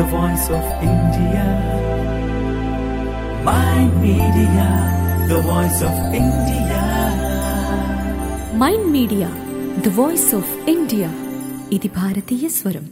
the voice of India. My media, the voice of India. Mind media the voice of India ఇది భారతీయ స్వరం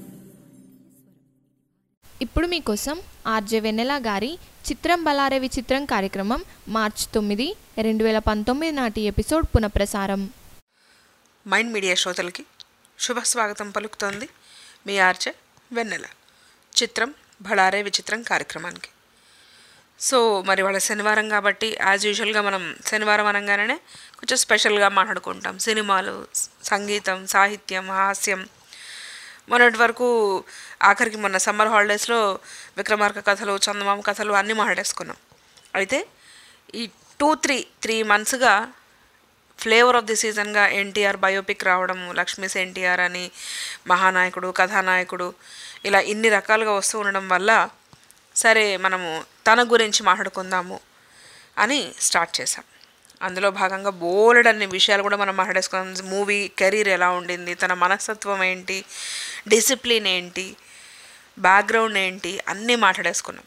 ఇప్పుడు మీకోసం RJ వెన్నెల గారి చిత్రం బలారే విచిత్రం కార్యక్రమం మార్చ్ తొమ్మిది రెండు వేల పంతొమ్మిది నాటి ఎపిసోడ్ పునఃప్రసారం మైండ్ మీడియా శ్రోతలకి శుభ స్వాగతం పలుకుతోంది మీ ఆర్చే వెన్నెల చిత్రం భళారే విచిత్రం కార్యక్రమానికి సో మరి వాళ్ళ శనివారం కాబట్టి యాజ్ యూజువల్గా మనం శనివారం అనగానే కొంచెం స్పెషల్గా మాట్లాడుకుంటాం సినిమాలు స- సంగీతం సాహిత్యం హాస్యం మొన్నటి వరకు ఆఖరికి మొన్న సమ్మర్ హాలిడేస్లో విక్రమార్క కథలు చందమామ కథలు అన్నీ మాట్లాడేసుకున్నాం అయితే ఈ టూ త్రీ త్రీ మంత్స్గా ఫ్లేవర్ ఆఫ్ ది సీజన్గా ఎన్టీఆర్ బయోపిక్ రావడము లక్ష్మీస్ ఎన్టీఆర్ అని మహానాయకుడు కథానాయకుడు ఇలా ఇన్ని రకాలుగా వస్తూ ఉండడం వల్ల సరే మనము తన గురించి మాట్లాడుకుందాము అని స్టార్ట్ చేశాం అందులో భాగంగా బోలెడన్ని విషయాలు కూడా మనం మాట్లాడేసుకున్నాం మూవీ కెరీర్ ఎలా ఉండింది తన మనస్తత్వం ఏంటి డిసిప్లిన్ ఏంటి బ్యాక్గ్రౌండ్ ఏంటి అన్నీ మాట్లాడేసుకున్నాం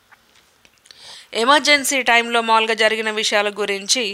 ఎమర్జెన్సీ టైంలో మామూలుగా జరిగిన విషయాల గురించి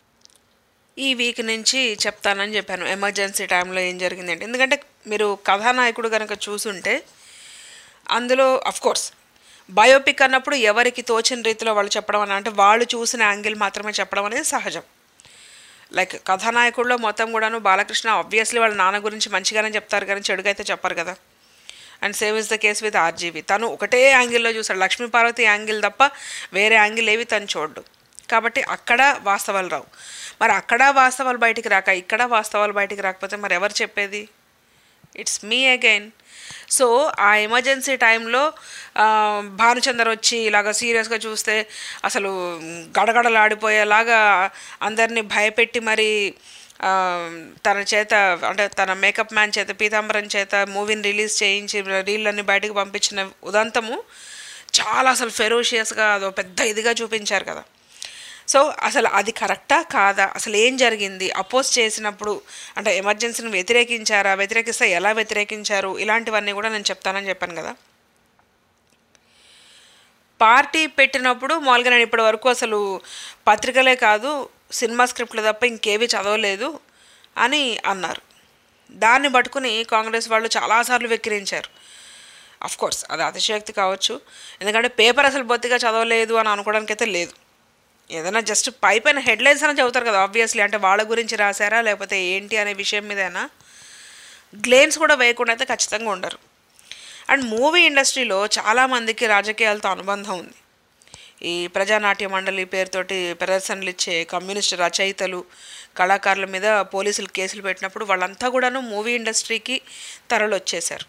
ఈ వీక్ నుంచి చెప్తానని చెప్పాను ఎమర్జెన్సీ టైంలో ఏం జరిగింది అంటే ఎందుకంటే మీరు కథానాయకుడు కనుక చూసుంటే అందులో కోర్స్ బయోపిక్ అన్నప్పుడు ఎవరికి తోచిన రీతిలో వాళ్ళు చెప్పడం అని అంటే వాళ్ళు చూసిన యాంగిల్ మాత్రమే చెప్పడం అనేది సహజం లైక్ కథానాయకుల్లో మొత్తం కూడాను బాలకృష్ణ ఆబ్వియస్లీ వాళ్ళ నాన్న గురించి మంచిగానే చెప్తారు కానీ చెడుగా అయితే చెప్పరు కదా and same is the case with RGV తను ఒకటే యాంగిల్లో చూసాడు లక్ష్మీ పార్వతి యాంగిల్ తప్ప వేరే యాంగిల్ ఏవి తను చూడ్డు కాబట్టి అక్కడ వాస్తవాలు రావు మరి అక్కడ వాస్తవాలు బయటికి రాక ఇక్కడ వాస్తవాలు బయటికి రాకపోతే మరి ఎవరు చెప్పేది ఇట్స్ మీ అగైన్ సో ఆ ఎమర్జెన్సీ టైంలో ఆ, భానుచందర్ వచ్చి ఇలాగ సీరియస్గా చూస్తే అసలు గడగడలాడిపోయేలాగా అందరినీ భయపెట్టి మరి ఆ, తన చేత అంటే తన మేకప్ మ్యాన్ చేత పీతాంబరం చేత మూవీని రిలీజ్ చేయించి రీళ్ళన్నీ బయటకు పంపించిన ఉదంతము చాలా అసలు ఫెరోషియస్గా అదో పెద్ద ఇదిగా చూపించారు కదా సో అసలు అది కరెక్టా కాదా అసలు ఏం జరిగింది అపోజ్ చేసినప్పుడు అంటే ఎమర్జెన్సీని వ్యతిరేకించారా వ్యతిరేకిస్తే ఎలా వ్యతిరేకించారు ఇలాంటివన్నీ కూడా నేను చెప్తానని చెప్పాను కదా పార్టీ పెట్టినప్పుడు మామూలుగా నేను ఇప్పటి వరకు అసలు పత్రికలే కాదు సినిమా స్క్రిప్ట్లు తప్ప ఇంకేవి చదవలేదు అని అన్నారు దాన్ని పట్టుకుని కాంగ్రెస్ వాళ్ళు చాలాసార్లు వెక్కిరించారు అఫ్ కోర్స్ అది అతిశయోక్తి కావచ్చు ఎందుకంటే పేపర్ అసలు బొత్తిగా చదవలేదు అని అనుకోవడానికి అయితే లేదు ఏదైనా జస్ట్ పై పైన హెడ్లైన్స్ అని చదువుతారు కదా ఆబ్వియస్లీ అంటే వాళ్ళ గురించి రాశారా లేకపోతే ఏంటి అనే విషయం మీదైనా గ్లేన్స్ కూడా వేయకుండా అయితే ఖచ్చితంగా ఉండరు అండ్ మూవీ ఇండస్ట్రీలో చాలామందికి రాజకీయాలతో అనుబంధం ఉంది ఈ ప్రజానాట్య మండలి పేరుతోటి ప్రదర్శనలు ఇచ్చే కమ్యూనిస్ట్ రచయితలు కళాకారుల మీద పోలీసులు కేసులు పెట్టినప్పుడు వాళ్ళంతా కూడాను మూవీ ఇండస్ట్రీకి తరలి వచ్చేశారు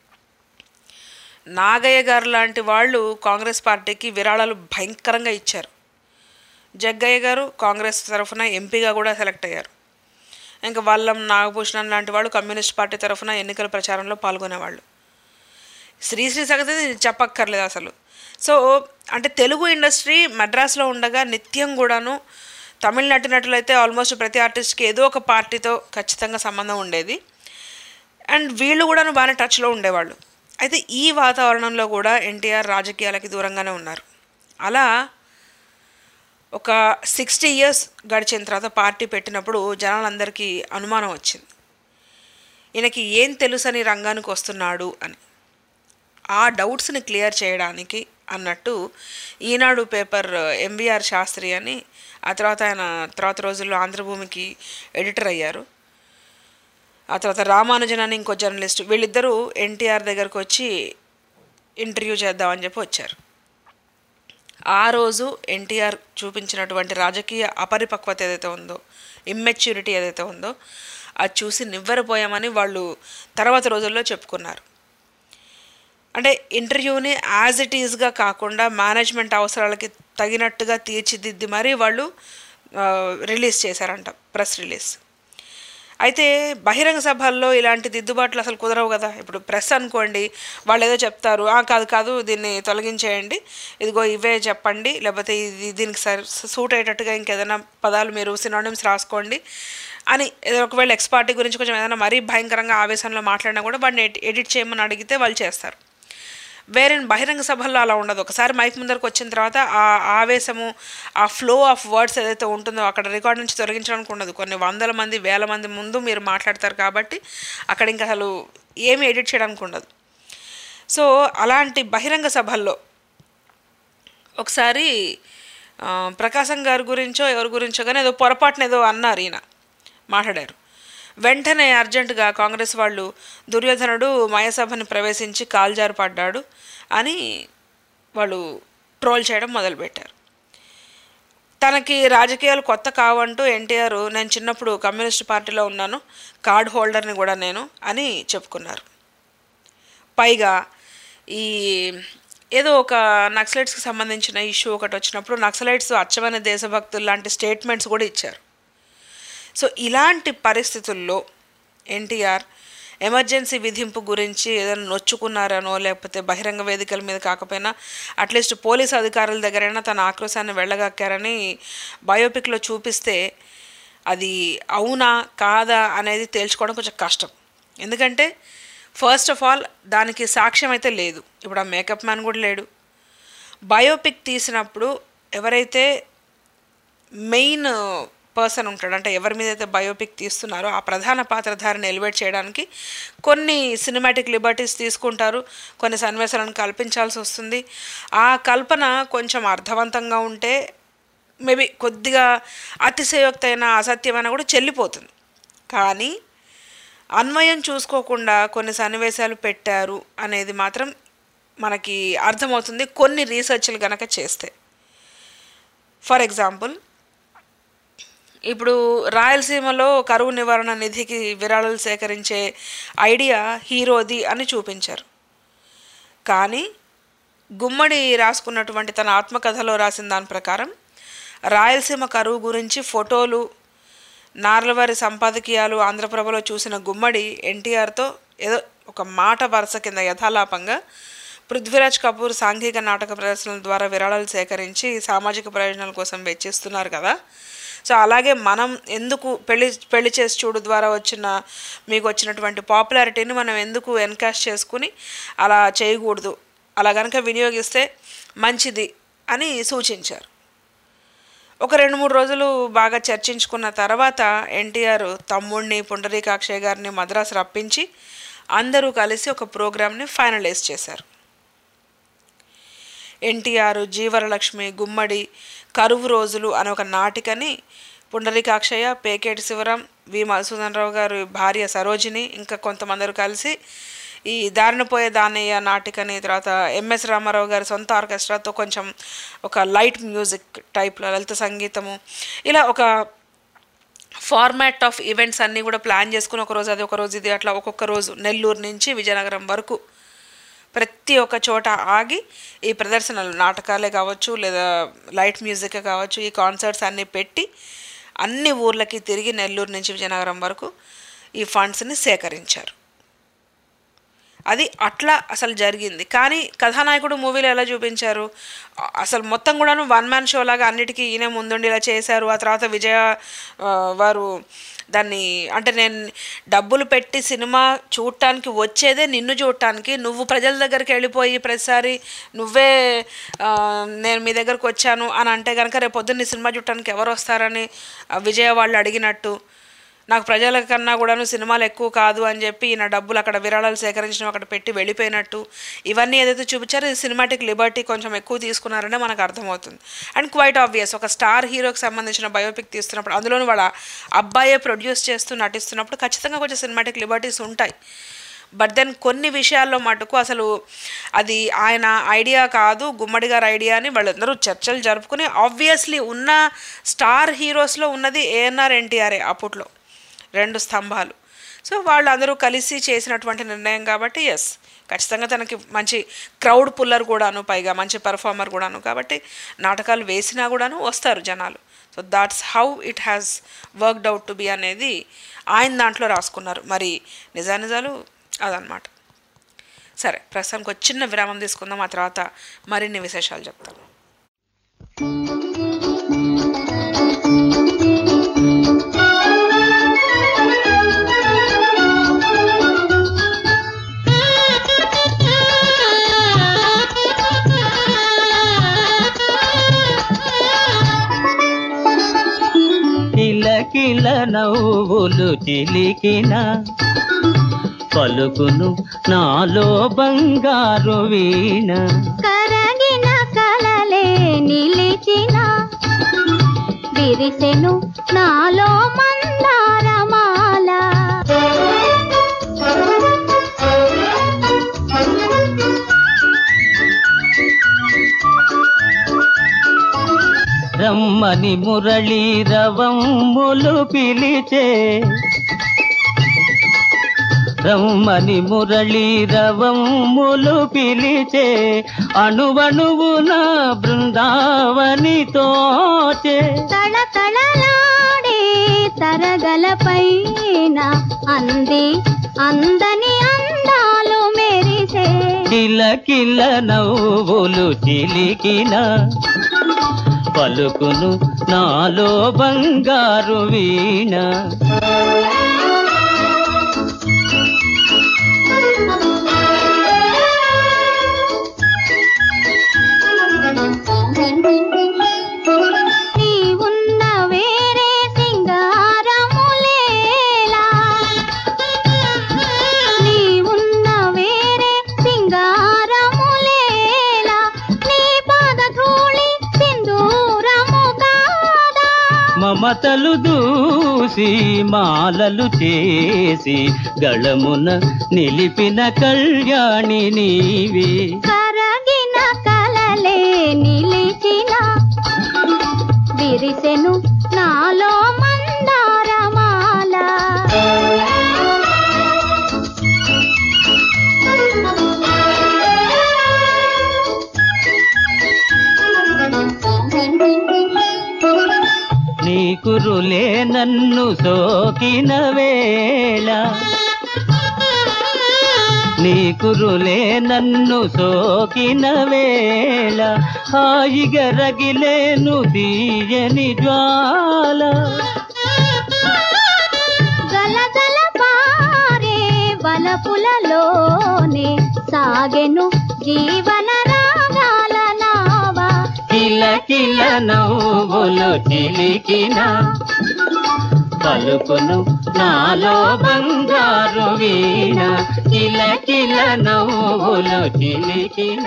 నాగయ్య గారు లాంటి వాళ్ళు కాంగ్రెస్ పార్టీకి విరాళాలు భయంకరంగా ఇచ్చారు జగ్గయ్య గారు కాంగ్రెస్ తరఫున ఎంపీగా కూడా సెలెక్ట్ అయ్యారు ఇంకా వల్లం నాగభూషణం లాంటి వాళ్ళు కమ్యూనిస్ట్ పార్టీ తరఫున ఎన్నికల ప్రచారంలో పాల్గొనేవాళ్ళు శ్రీశ్రీ సంగతి చెప్పక్కర్లేదు అసలు సో అంటే తెలుగు ఇండస్ట్రీ మద్రాసులో ఉండగా నిత్యం కూడాను తమిళ నటినట్లయితే ఆల్మోస్ట్ ప్రతి ఆర్టిస్ట్కి ఏదో ఒక పార్టీతో ఖచ్చితంగా సంబంధం ఉండేది అండ్ వీళ్ళు కూడాను బాగానే టచ్లో ఉండేవాళ్ళు అయితే ఈ వాతావరణంలో కూడా ఎన్టీఆర్ రాజకీయాలకి దూరంగానే ఉన్నారు అలా ఒక సిక్స్టీ ఇయర్స్ గడిచిన తర్వాత పార్టీ పెట్టినప్పుడు జనాలందరికీ అనుమానం వచ్చింది ఈయనకి ఏం తెలుసని రంగానికి వస్తున్నాడు అని ఆ డౌట్స్ని క్లియర్ చేయడానికి అన్నట్టు ఈనాడు పేపర్ ఎంవిఆర్ శాస్త్రి అని ఆ తర్వాత ఆయన తర్వాత రోజుల్లో ఆంధ్రభూమికి ఎడిటర్ అయ్యారు ఆ తర్వాత రామానుజన్ అని ఇంకో జర్నలిస్ట్ వీళ్ళిద్దరూ ఎన్టీఆర్ దగ్గరకు వచ్చి ఇంటర్వ్యూ చేద్దామని చెప్పి వచ్చారు ఆ రోజు ఎన్టీఆర్ చూపించినటువంటి రాజకీయ అపరిపక్వత ఏదైతే ఉందో ఇమ్మెచ్యూరిటీ ఏదైతే ఉందో అది చూసి నివ్వెరపోయామని వాళ్ళు తర్వాత రోజుల్లో చెప్పుకున్నారు అంటే ఇంటర్వ్యూని యాజ్ ఇట్ ఈజ్గా కాకుండా మేనేజ్మెంట్ అవసరాలకి తగినట్టుగా తీర్చిదిద్ది మరీ వాళ్ళు ఆ, రిలీజ్ చేశారంట ప్రెస్ రిలీజ్ అయితే బహిరంగ సభల్లో ఇలాంటి దిద్దుబాట్లు అసలు కుదరవు కదా ఇప్పుడు ప్రెస్ అనుకోండి వాళ్ళు ఏదో చెప్తారు "ఆ, కాదు కాదు దీన్ని తొలగించేయండి ఇదిగో ఇవే చెప్పండి లేకపోతే ఇది దీనికి సర్ సూట్ అయ్యేటట్టుగా ఇంకేదైనా పదాలు మీరు సినానిమ్స్ రాసుకోండి అని ఏదో ఒకవేళ ఎక్స్ పార్టీ గురించి కొంచెం ఏదైనా మరీ భయంకరంగా ఆవేశంలో మాట్లాడినా కూడా వాడిని ఎడి- ఎడిట్ చేయమని అడిగితే వాళ్ళు చేస్తారు వేరే బహిరంగ సభల్లో అలా ఉండదు ఒకసారి మైక్ ముందరకు వచ్చిన తర్వాత ఆ ఆవేశము ఆ ఫ్లో ఆఫ్ వర్డ్స్ ఏదైతే ఉంటుందో అక్కడ రికార్డ్ నుంచి తొలగించడానికి ఉండదు కొన్ని వందల మంది వేల మంది ముందు మీరు మాట్లాడతారు కాబట్టి అక్కడ ఇంకా అసలు ఏమీ ఎడిట్ చేయడానికి ఉండదు సో అలాంటి బహిరంగ సభల్లో ఒకసారి ఆ, ప్రకాశం గారి గురించో ఎవరి గురించో కానీ ఏదో పొరపాటున ఏదో అన్నారు ఈయన మాట్లాడారు వెంటనే అర్జెంటుగా కాంగ్రెస్ వాళ్ళు దుర్యోధనుడు మయసభని ప్రవేశించి కాల్జారు పడ్డాడు అని వాళ్ళు ట్రోల్ చేయడం మొదలుపెట్టారు తనకి రాజకీయాలు కొత్త కావంటూ ఎన్టీఆర్ నేను చిన్నప్పుడు కమ్యూనిస్ట్ పార్టీలో ఉన్నాను కార్డ్ హోల్డర్ని కూడా నేను అని చెప్పుకున్నారు పైగా ఈ ఏదో ఒక నక్సలైట్స్కి సంబంధించిన ఇష్యూ ఒకటి వచ్చినప్పుడు నక్సలైట్స్ అచ్చమైన దేశభక్తులు లాంటి స్టేట్మెంట్స్ కూడా ఇచ్చారు సో ఇలాంటి పరిస్థితుల్లో ఎన్టీఆర్ ఎమర్జెన్సీ విధింపు గురించి ఏదైనా నొచ్చుకున్నారనో లేకపోతే బహిరంగ వేదికల మీద కాకపోయినా అట్లీస్ట్ పోలీస్ అధికారుల దగ్గరైనా తన ఆక్రోశాన్ని వెళ్ళగక్కారని బయోపిక్లో చూపిస్తే అది అవునా కాదా అనేది తేల్చుకోవడం కొంచెం కష్టం ఎందుకంటే ఫస్ట్ ఆఫ్ ఆల్ దానికి సాక్ష్యం అయితే లేదు ఇప్పుడు ఆ మేకప్ మ్యాన్ కూడా లేడు బయోపిక్ తీసినప్పుడు ఎవరైతే మెయిన్ పర్సన్ ఉంటాడు అంటే ఎవరి మీద అయితే బయోపిక్ తీస్తున్నారో ఆ ప్రధాన పాత్రధారిని ఎలివేట్ చేయడానికి కొన్ని సినిమాటిక్ లిబర్టీస్ తీసుకుంటారు కొన్ని సన్నివేశాలను కల్పించాల్సి వస్తుంది ఆ కల్పన కొంచెం అర్థవంతంగా ఉంటే మేబీ కొద్దిగా అతిశయోక్తైన అసత్యమైన కూడా చెల్లిపోతుంది కానీ అన్వయం చూసుకోకుండా కొన్ని సన్నివేశాలు పెట్టారు అనేది మాత్రం మనకి అర్థమవుతుంది కొన్ని రీసెర్చ్లు గనక చేస్తే ఫర్ ఎగ్జాంపుల్ ఇప్పుడు రాయలసీమలో కరువు నివారణ నిధికి విరాళాలు సేకరించే ఐడియా హీరోది అని చూపించారు కానీ గుమ్మడి రాసుకున్నటువంటి తన ఆత్మకథలో రాసిన దాని ప్రకారం రాయలసీమ కరువు గురించి ఫోటోలు నార్లవారి సంపాదకీయాలు ఆంధ్రప్రభలో చూసిన గుమ్మడి ఎన్టీఆర్తో ఏదో ఒక మాట వరుస కింద యథాలాపంగా పృథ్వీరాజ్ కపూర్ సాంఘిక నాటక ప్రదర్శనల ద్వారా విరాళాలు సేకరించి సామాజిక ప్రయోజనాల కోసం వెచ్చిస్తున్నారు కదా సో అలాగే మనం ఎందుకు పెళ్లి పెళ్లి చేసి చూడు ద్వారా వచ్చిన మీకు వచ్చినటువంటి పాపులారిటీని మనం ఎందుకు ఎన్కాష్ చేసుకుని అలా చేయకూడదు అలా కనుక వినియోగిస్తే మంచిది అని సూచించారు ఒక రెండు మూడు రోజులు బాగా చర్చించుకున్న తర్వాత ఎన్టీఆర్ తమ్ముడిని పుండరీకాక్షయ్య గారిని మద్రాసు రప్పించి అందరూ కలిసి ఒక ప్రోగ్రామ్ని ఫైనలైజ్ చేశారు ఎన్టీఆర్ జీవరలక్ష్మి గుమ్మడి కరువు రోజులు అనే ఒక నాటికని పుండరీకాక్షయ్య పేకేటి శివరాం వి మధుసూదన్ రావు గారి భార్య సరోజిని ఇంకా కొంతమందరు కలిసి ఈ దారిన పోయే దానయ్య నాటికని తర్వాత ఎంఎస్ రామారావు గారి సొంత ఆర్కెస్ట్రాతో కొంచెం ఒక లైట్ మ్యూజిక్ టైప్లో లలిత సంగీతము ఇలా ఒక ఫార్మాట్ ఆఫ్ ఈవెంట్స్ అన్నీ కూడా ప్లాన్ చేసుకుని ఒక రోజు అది ఒక రోజు ఇది అట్లా ఒక్కొక్క రోజు నెల్లూరు నుంచి విజయనగరం వరకు ప్రతి ఒక్క చోట ఆగి ఈ ప్రదర్శనలు నాటకాలే కావచ్చు లేదా లైట్ మ్యూజిక్ కావచ్చు ఈ కాన్సర్ట్స్ అన్నీ పెట్టి అన్ని ఊర్లకి తిరిగి నెల్లూరు నుంచి విజయనగరం వరకు ఈ ఫండ్స్ని సేకరించారు అది అట్లా అసలు జరిగింది కానీ కథానాయకుడు మూవీలో ఎలా చూపించారు అ- అసలు మొత్తం కూడాను వన్ మ్యాన్ షో లాగా అన్నిటికీ ఈయన ముందుండి ఇలా చేశారు ఆ తర్వాత విజయ ఆ, వారు దాన్ని అంటే నేను డబ్బులు పెట్టి సినిమా చూడటానికి వచ్చేదే నిన్ను చూడటానికి నువ్వు ప్రజల దగ్గరికి వెళ్ళిపోయి ప్రతిసారి నువ్వే ఆ, నేను మీ దగ్గరకు వచ్చాను అని అంటే కనుక రేపు పొద్దున్న ఈ సినిమా చూడటానికి ఎవరు వస్తారని ఆ, విజయ వాళ్ళు అడిగినట్టు నాకు ప్రజల కన్నా కూడాను సినిమాలు ఎక్కువ కాదు అని చెప్పి ఈయన డబ్బులు అక్కడ విరాళాలు సేకరించడం అక్కడ పెట్టి వెళ్ళిపోయినట్టు ఇవన్నీ ఏదైతే చూపించారో ఇది సినిమాటిక్ లిబర్టీ కొంచెం ఎక్కువ తీసుకున్నారనే మనకు అర్థమవుతుంది అండ్ క్వైట్ ఆబ్వియస్ ఒక స్టార్ హీరోకి సంబంధించిన బయోపిక్ తీస్తున్నప్పుడు అందులోని వాళ్ళ అబ్బాయే ప్రొడ్యూస్ చేస్తూ నటిస్తున్నప్పుడు ఖచ్చితంగా కొంచెం సినిమాటిక్ లిబర్టీస్ ఉంటాయి బట్ దెన్ కొన్ని విషయాల్లో మటుకు అసలు అది ఆయన ఐడియా కాదు గుమ్మడి గారి ఐడియా అని వాళ్ళందరూ చర్చలు జరుపుకుని ఆబ్వియస్లీ ఉన్న స్టార్ హీరోస్లో ఉన్నది ఏఎన్ఆర్ ఎన్టీఆర్ఏ అప్పట్లో రెండు స్తంభాలు సో వాళ్ళందరూ కలిసి చేసినటువంటి నిర్ణయం కాబట్టి ఎస్ ఖచ్చితంగా తనకి మంచి క్రౌడ్ పుల్లర్ కూడాను పైగా మంచి పర్ఫార్మర్ కూడాను కాబట్టి నాటకాలు వేసినా కూడాను వస్తారు జనాలు so that's how it has worked out to be అనేది ఆయన దాంట్లో రాసుకున్నారు మరి నిజానిజాలు అదనమాట సరే ప్రస్తుతానికి ఒక చిన్న విరామం తీసుకుందాం ఆ తర్వాత మరిన్ని విశేషాలు చెప్తాను Thank you. కిల నవ్వులు చిలికిన పలుకును నాలో బంగారు వీణ కరగిన కలలే నిలిచిన విరిసెను నాలో మందారమాల రమ్మని మురళీ రవమ్ములు పిలిచే రమ్మని మురళీ రవమ్ములు పిలిచే అణువణువున బృందావని తోచే తళతళలాడే తరగల పైన అంది అందని అందాలు మెరిసే కిల కిల నవ్వులు చిలికిన పలుకును నాలో బంగారు వీణ నీ ఉన్న వేరే సింగారములేలా నీ ఉన్న వేరే సింగారములేలా నీ పాదధూళి సింధూరము కాదా మమతలు దూసి మాలలు చేసి గళమున నిలిపిన కళ్యాణి నీవే కరగిన కలలే నిలిచిన విరిసెను నాలో మందారమాల నీ కురులే నన్ను సోకిన వేళ నీ కురులే నన్ను సోకిన వేళ హాయిగా రగిలేను తీయని జ్వాల గలగల పారే వలపులలోనే సాగెను జీవన రాగాల నావా కిల కిల నవ్వులు చిలికిన పలుకును నాలో బంగారు వీణ కిల కిల నవ్వులు చిలికిన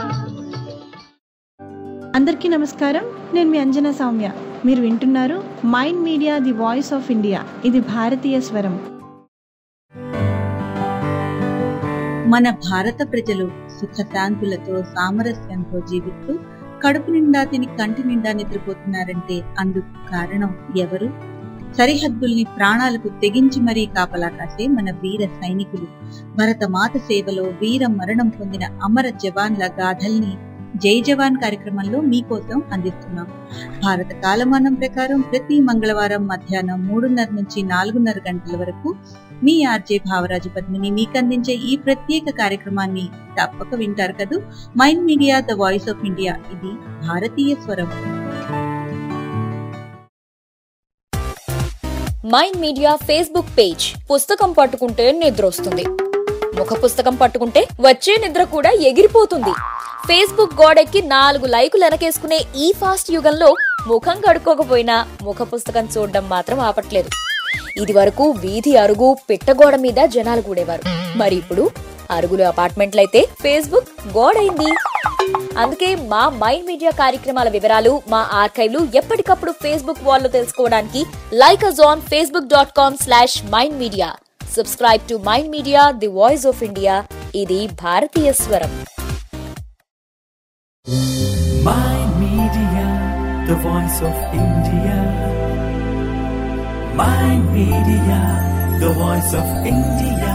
అందరికీ నమస్కారం నేను మీ అంజనా సౌమ్య మీరు వింటున్నారు mind media the voice of India ఇది భారతీయ స్వరం మన భారత ప్రజలు సుఖశాంతులతో సామరస్యంతో జీవిస్తూ కడుపు నిండా తిని కంటి నిండా నిద్రపోతున్నారంటే అందుకు కారణం ఎవరు సరిహద్దుల్ని ప్రాణాలకు తెగించి మరీ కాపలా కాసే మన వీర సైనికులు భరతమాత సేవలో వీర మరణం పొందిన అమర జవాన్ల గాథల్ని జై జవాన్ కార్యక్రమంలో మీకోసం అందిస్తున్నాం భారత కాలమానం ప్రకారం ప్రతి మంగళవారం మధ్యాహ్నం మూడున్నర నుంచి నాలుగున్నర గంటల వరకు మీ ఆర్జే భావరాజు పద్మిని మీకు అందించే ఈ ప్రత్యేక కార్యక్రమాన్ని తప్పక వింటారు కదూ mind media the voice of India ఇది భారతీయ స్వరం మైండ్ మీడియా ఫేస్బుక్ పేజ్ పుస్తకం పట్టుకుంటే నిద్ర వస్తుంది ముఖ పుస్తకం పట్టుకుంటే వచ్చే నిద్ర కూడా ఎగిరిపోతుంది ఫేస్బుక్ గోడెక్కి నాలుగు లైకులు వెనకేసుకునే ఈ ఫాస్ట్ యుగంలో ముఖం కడుక్కోకపోయినా ముఖ పుస్తకం చూడడం మాత్రం ఆపట్లేదు ఇది వరకు వీధి అరుగు పిట్టగోడ మీద జనాలు కూడేవారు మరి ఇప్పుడు అరుగులు అపార్ట్మెంట్లయితే ఫేస్బుక్ గోడైంది అందుకే మా మైండ్ మీడియా కార్యక్రమాల వివరాలు మా ఆర్కైవ్లు ఎప్పటికప్పుడు ఫేస్బుక్ వాల్లో తెలుసుకోవడానికి like us on Facebook dot com slash mind media subscribe to mind media the voice of India ఇది భారతీయ స్వరం Mind Media, the voice of India. Mind Media, the voice of India.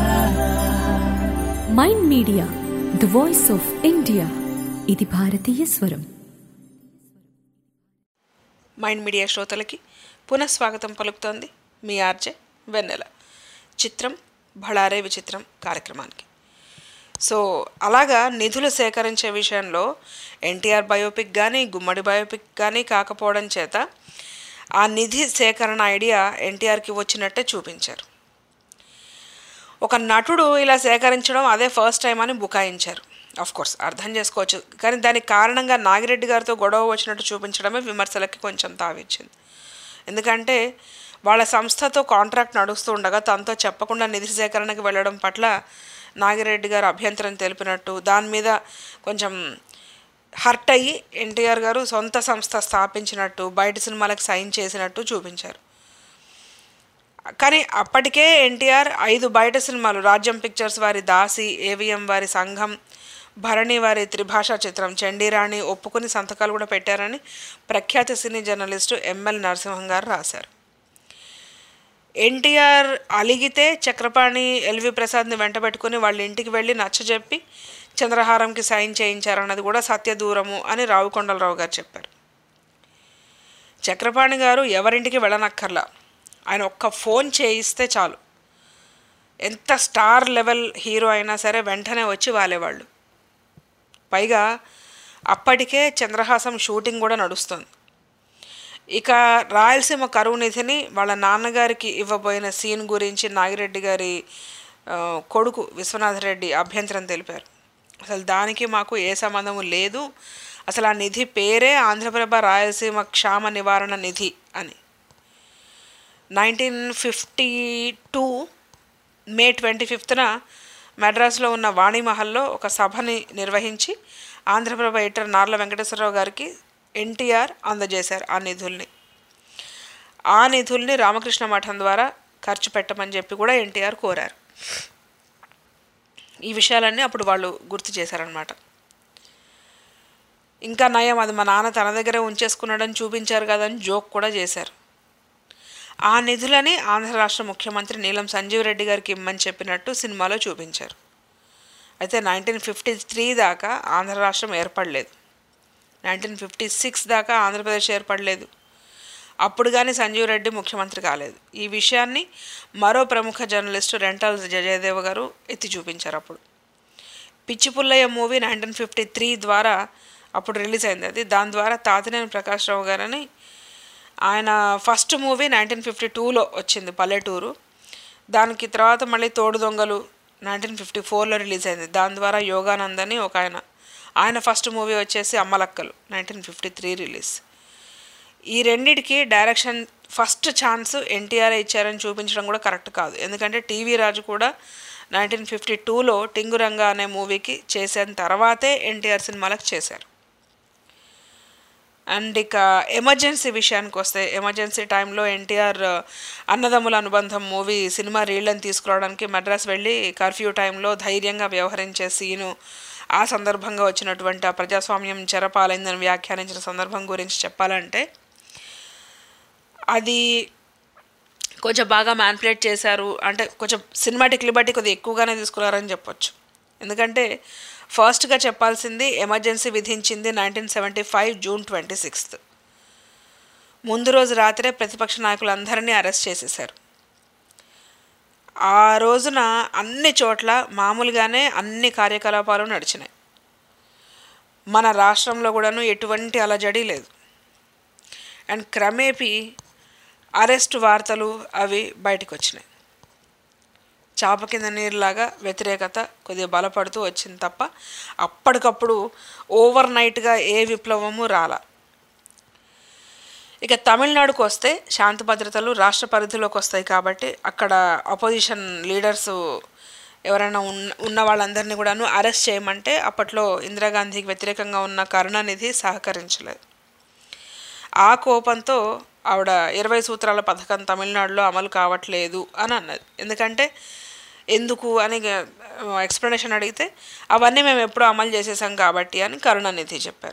Mind media the voice of India ఇది భారతీయ స్వరం mind media శ్రోతలకి పునఃస్వాగతం పలుకుతోంది మీ RJ వెన్నెల చిత్రం భళారే విచిత్రం కార్యక్రమానికి సో అలాగా నిధులు సేకరించే విషయంలో ఎన్టీఆర్ బయోపిక్ కానీ గుమ్మడి బయోపిక్ కానీ కాకపోవడం చేత ఆ నిధి సేకరణ ఐడియా ఎన్టీఆర్కి వచ్చినట్టే చూపించారు ఒక నటుడు ఇలా సేకరించడం అదే ఫస్ట్ టైం అని బుకాయించారు ఆఫ్ కోర్స్ అర్థం చేసుకోవచ్చు కానీ దానికి కారణంగా నాగిరెడ్డి గారితో గొడవ వచ్చినట్టు చూపించడమే విమర్శలకి కొంచెం తావిచ్చింది ఎందుకంటే వాళ్ళ సంస్థతో కాంట్రాక్ట్ నడుస్తూ ఉండగా తనతో చెప్పకుండా నిధి సేకరణకు వెళ్ళడం పట్ల నాగిరెడ్డి గారు అభ్యంతరం తెలిపినట్టు దాని మీద కొంచెం హర్ట్ అయ్యి ఎన్టీఆర్ గారు సొంత సంస్థ స్థాపించినట్టు బయట సినిమాలకు సైన్ చేసినట్టు చూపించారు కానీ అప్పటికే ఎన్టీఆర్ ఐదు బయట సినిమాలు రాజ్యం పిక్చర్స్ వారి దాసి ఏవిఎం వారి సంఘం భరణి వారి త్రిభాషా చిత్రం చండీరాణి ఒప్పుకుని సంతకాలు కూడా పెట్టారని ప్రఖ్యాత సినీ జర్నలిస్టు ఎంఎల్ నరసింహం గారు రాశారు ఎన్టీఆర్ అలిగితే చక్రపాణి ఎల్వి ప్రసాద్ని వెంటబెట్టుకుని వాళ్ళ ఇంటికి వెళ్ళి నచ్చజెప్పి చంద్రహారంకి సైన్ చేయించారన్నది కూడా సత్యదూరము అని రావుకొండలరావు గారు చెప్పారు చక్రపాణి గారు ఎవరింటికి వెళ్ళనక్కర్లా ఆయన ఒక్క ఫోన్ చేయిస్తే చాలు ఎంత స్టార్ లెవెల్ హీరో అయినా సరే వెంటనే వచ్చి వాలేవాళ్ళు పైగా అప్పటికే చంద్రహాసం షూటింగ్ కూడా నడుస్తుంది ఇక రాయలసీమ కరువు నిధిని వాళ్ళ నాన్నగారికి ఇవ్వబోయిన సీన్ గురించి నాగిరెడ్డి గారి ఆ, కొడుకు విశ్వనాథరెడ్డి అభ్యంతరం తెలిపారు అసలు దానికి మాకు ఏ సంబంధము లేదు అసలు ఆ నిధి పేరే ఆంధ్రప్రభ రాయలసీమ క్షామ నివారణ నిధి అని nineteen fifty two May twenty ఫిఫ్త్న మెడ్రాస్లో ఉన్న వాణిమహల్లో ఒక సభని నిర్వహించి ఆంధ్రప్రభ ఎడిటర్ నార్ల వెంకటేశ్వరరావు గారికి ఎన్టీఆర్ అందజేశారు ఆ నిధుల్ని ఆ నిధుల్ని రామకృష్ణ మఠం ద్వారా ఖర్చు పెట్టమని చెప్పి కూడా ఎన్టీఆర్ కోరారు ఈ విషయాలన్నీ అప్పుడు వాళ్ళు గుర్తు చేశారనమాట ఇంకా నయం అది మా నాన్న తన దగ్గరే ఉంచేసుకున్నాడని చూపించారు కదని జోక్ కూడా చేశారు ఆ నిధులని ఆంధ్ర రాష్ట్ర ముఖ్యమంత్రి నీలం సంజీవ్ రెడ్డి గారికి ఇమ్మని చెప్పినట్టు సినిమాలో చూపించారు అయితే నైన్టీన్ ఫిఫ్టీ త్రీ దాకా ఆంధ్ర రాష్ట్రం ఏర్పడలేదు నైన్టీన్ ఫిఫ్టీ సిక్స్ దాకా ఆంధ్రప్రదేశ్ ఏర్పడలేదు అప్పుడు కానీ సంజీవ్ రెడ్డి ముఖ్యమంత్రి కాలేదు ఈ విషయాన్ని మరో ప్రముఖ జర్నలిస్టు రెంటల్ జయదేవ్ గారు ఎత్తి చూపించారు అప్పుడు Pichi Pullayya movie nineteen fifty three ద్వారా అప్పుడు రిలీజ్ అయింది అది దాని ద్వారా తాతినేని ప్రకాష్ రావు గారని ఆయన ఫస్ట్ మూవీ నైన్టీన్ ఫిఫ్టీ టూలో వచ్చింది పల్లెటూరు దానికి తర్వాత మళ్ళీ తోడు దొంగలు నైన్టీన్ ఫిఫ్టీ ఫోర్లో రిలీజ్ అయింది దాని ద్వారా యోగానంద్ అని ఒక ఆయన ఆయన ఫస్ట్ మూవీ వచ్చేసి Ammalakkalu nineteen fifty three release ఈ రెండిటికి డైరెక్షన్ ఫస్ట్ ఛాన్స్ ఎన్టీఆర్ ఇచ్చారని చూపించడం కూడా కరెక్ట్ కాదు ఎందుకంటే టీవీ రాజు కూడా నైన్టీన్ ఫిఫ్టీ టూలో టింగురంగ అనే మూవీకి చేసిన తర్వాతే ఎన్టీఆర్ సినిమాలకు చేశారు అండ్ ఇక ఎమర్జెన్సీ విషయానికి వస్తే ఎమర్జెన్సీ టైంలో ఎన్టీఆర్ అన్నదమ్ముల అనుబంధం మూవీ సినిమా రీళ్లను తీసుకురావడానికి మద్రాస్ వెళ్ళి కర్ఫ్యూ టైంలో ధైర్యంగా వ్యవహరించే సీను ఆ సందర్భంగా వచ్చినటువంటి ఆ ప్రజాస్వామ్యం చెరపాలైందని వ్యాఖ్యానించిన సందర్భం గురించి చెప్పాలంటే అది కొంచెం బాగా మ్యాన్పులేట్ చేశారు అంటే కొంచెం సినిమాటిక్ లిబర్టీ కొద్దిగా ఎక్కువగానే తీసుకున్నారని చెప్పొచ్చు ఎందుకంటే ఫస్ట్గా చెప్పాల్సింది ఎమర్జెన్సీ విధించింది nineteen seventy five June twenty sixth ముందు రోజు రాత్రే ప్రతిపక్ష నాయకులందరినీ అరెస్ట్ చేసేశారు ఆ రోజున అన్ని చోట్ల మామూలుగానే అన్ని కార్యకలాపాలు నడిచినాయి మన రాష్ట్రంలో కూడాను ఎటువంటి అలజడి లేదు అండ్ క్రమేపీ అరెస్ట్ వార్తలు అవి బయటకు వచ్చినాయి చాప కింద నీరులాగా వ్యతిరేకత కొద్దిగా బలపడుతూ వచ్చింది తప్ప అప్పటికప్పుడు ఓవర్ నైట్గా ఏ విప్లవము రాల ఇక తమిళనాడుకు వస్తే శాంతి భద్రతలు రాష్ట్ర పరిధిలోకి వస్తాయి కాబట్టి అక్కడ అపోజిషన్ లీడర్స్ ఎవరైనా ఉన్న ఉన్న వాళ్ళందరినీ కూడాను అరెస్ట్ చేయమంటే అప్పట్లో ఇందిరాగాంధీకి వ్యతిరేకంగా ఉన్న కరుణానిధి సహకరించలేదు ఆ కోపంతో ఆవిడ ఇరవై సూత్రాల పథకం తమిళనాడులో అమలు కావట్లేదు అని అన్నది ఎందుకంటే ఎందుకు అని ఎక్స్ప్లెనేషన్ అడిగితే అవన్నీ మేము ఎప్పుడూ అమలు చేసేసాం కాబట్టి అని కరుణానిధి చెప్పారు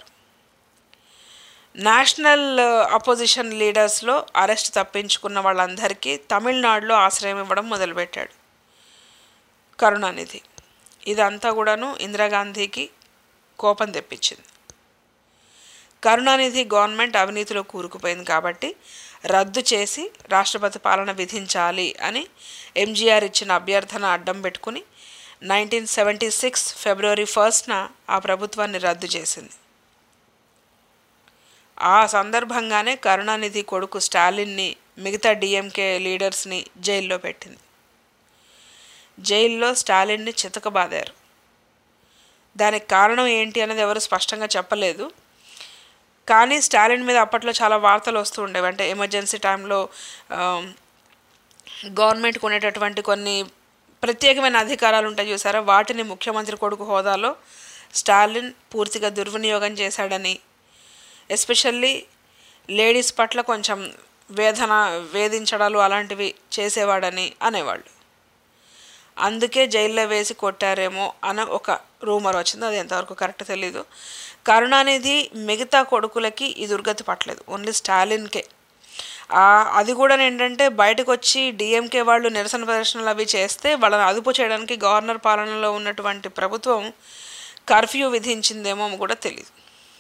నేషనల్ అపోజిషన్ లీడర్స్లో అరెస్ట్ తప్పించుకున్న వాళ్ళందరికీ తమిళనాడులో ఆశ్రయం ఇవ్వడం మొదలుపెట్టాడు కరుణానిధి ఇదంతా కూడాను ఇందిరాగాంధీకి కోపం తెప్పించింది కరుణానిధి గవర్నమెంట్ అవినీతిలో కూరుకుపోయింది కాబట్టి రద్దు చేసి రాష్ట్రపతి పాలన విధించాలి అని ఎంజీఆర్ ఇచ్చిన అభ్యర్థన అడ్డం పెట్టుకుని నైన్టీన్ సెవెంటీ సిక్స్ ఫిబ్రవరి ఫస్ట్న ఆ ప్రభుత్వాన్ని రద్దు చేసింది ఆ సందర్భంగానే కరుణానిధి కొడుకు స్టాలిన్ని మిగతా డిఎంకే లీడర్స్ని జైల్లో పెట్టింది జైల్లో స్టాలిన్ని చితకబాదారు దానికి కారణం ఏంటి అనేది ఎవరు స్పష్టంగా చెప్పలేదు కానీ స్టాలిన్ మీద అప్పట్లో చాలా వార్తలు వస్తూ ఉండేవి అంటే ఎమర్జెన్సీ టైంలో గవర్నమెంట్కి ఉండేటటువంటి కొన్ని ప్రత్యేకమైన అధికారాలు ఉంటాయి చూసారా వాటిని ముఖ్యమంత్రి కొడుకు హోదాలో స్టాలిన్ పూర్తిగా దుర్వినియోగం చేశాడని ఎస్పెషల్లీ లేడీస్ పట్ల కొంచెం వేదన వేధించడాలు అలాంటివి చేసేవాడని అనేవాళ్ళు అందుకే జైల్లో వేసి కొట్టారేమో అన్న ఒక రూమర్ వచ్చింది అది ఎంతవరకు కరెక్ట్ తెలీదు కరుణానిధి మిగతా కొడుకులకి ఈ దుర్గతి పట్టలేదు ఓన్లీ స్టాలిన్కే ఆ, అది కూడా ఏంటంటే బయటకు వచ్చి డిఎంకే వాళ్ళు నిరసన ప్రదర్శనలు అవి చేస్తే వాళ్ళని అదుపు చేయడానికి గవర్నర్ పాలనలో ఉన్నటువంటి ప్రభుత్వం కర్ఫ్యూ విధించిందేమో కూడా తెలియదు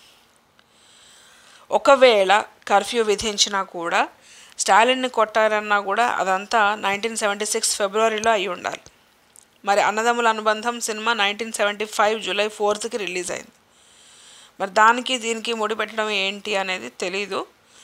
ఒకవేళ కర్ఫ్యూ విధించినా కూడా స్టాలిన్ని కొట్టారన్నా కూడా అదంతా నైన్టీన్ సెవెంటీ సిక్స్ ఫిబ్రవరిలో అయి ఉండాలి మరి Annadammula Anubandham cinema nineteen seventy five July ఫోర్త్కి రిలీజ్ అయింది మరి దానికి దీనికి ముడిపెట్టడం ఏంటి అనేది తెలీదు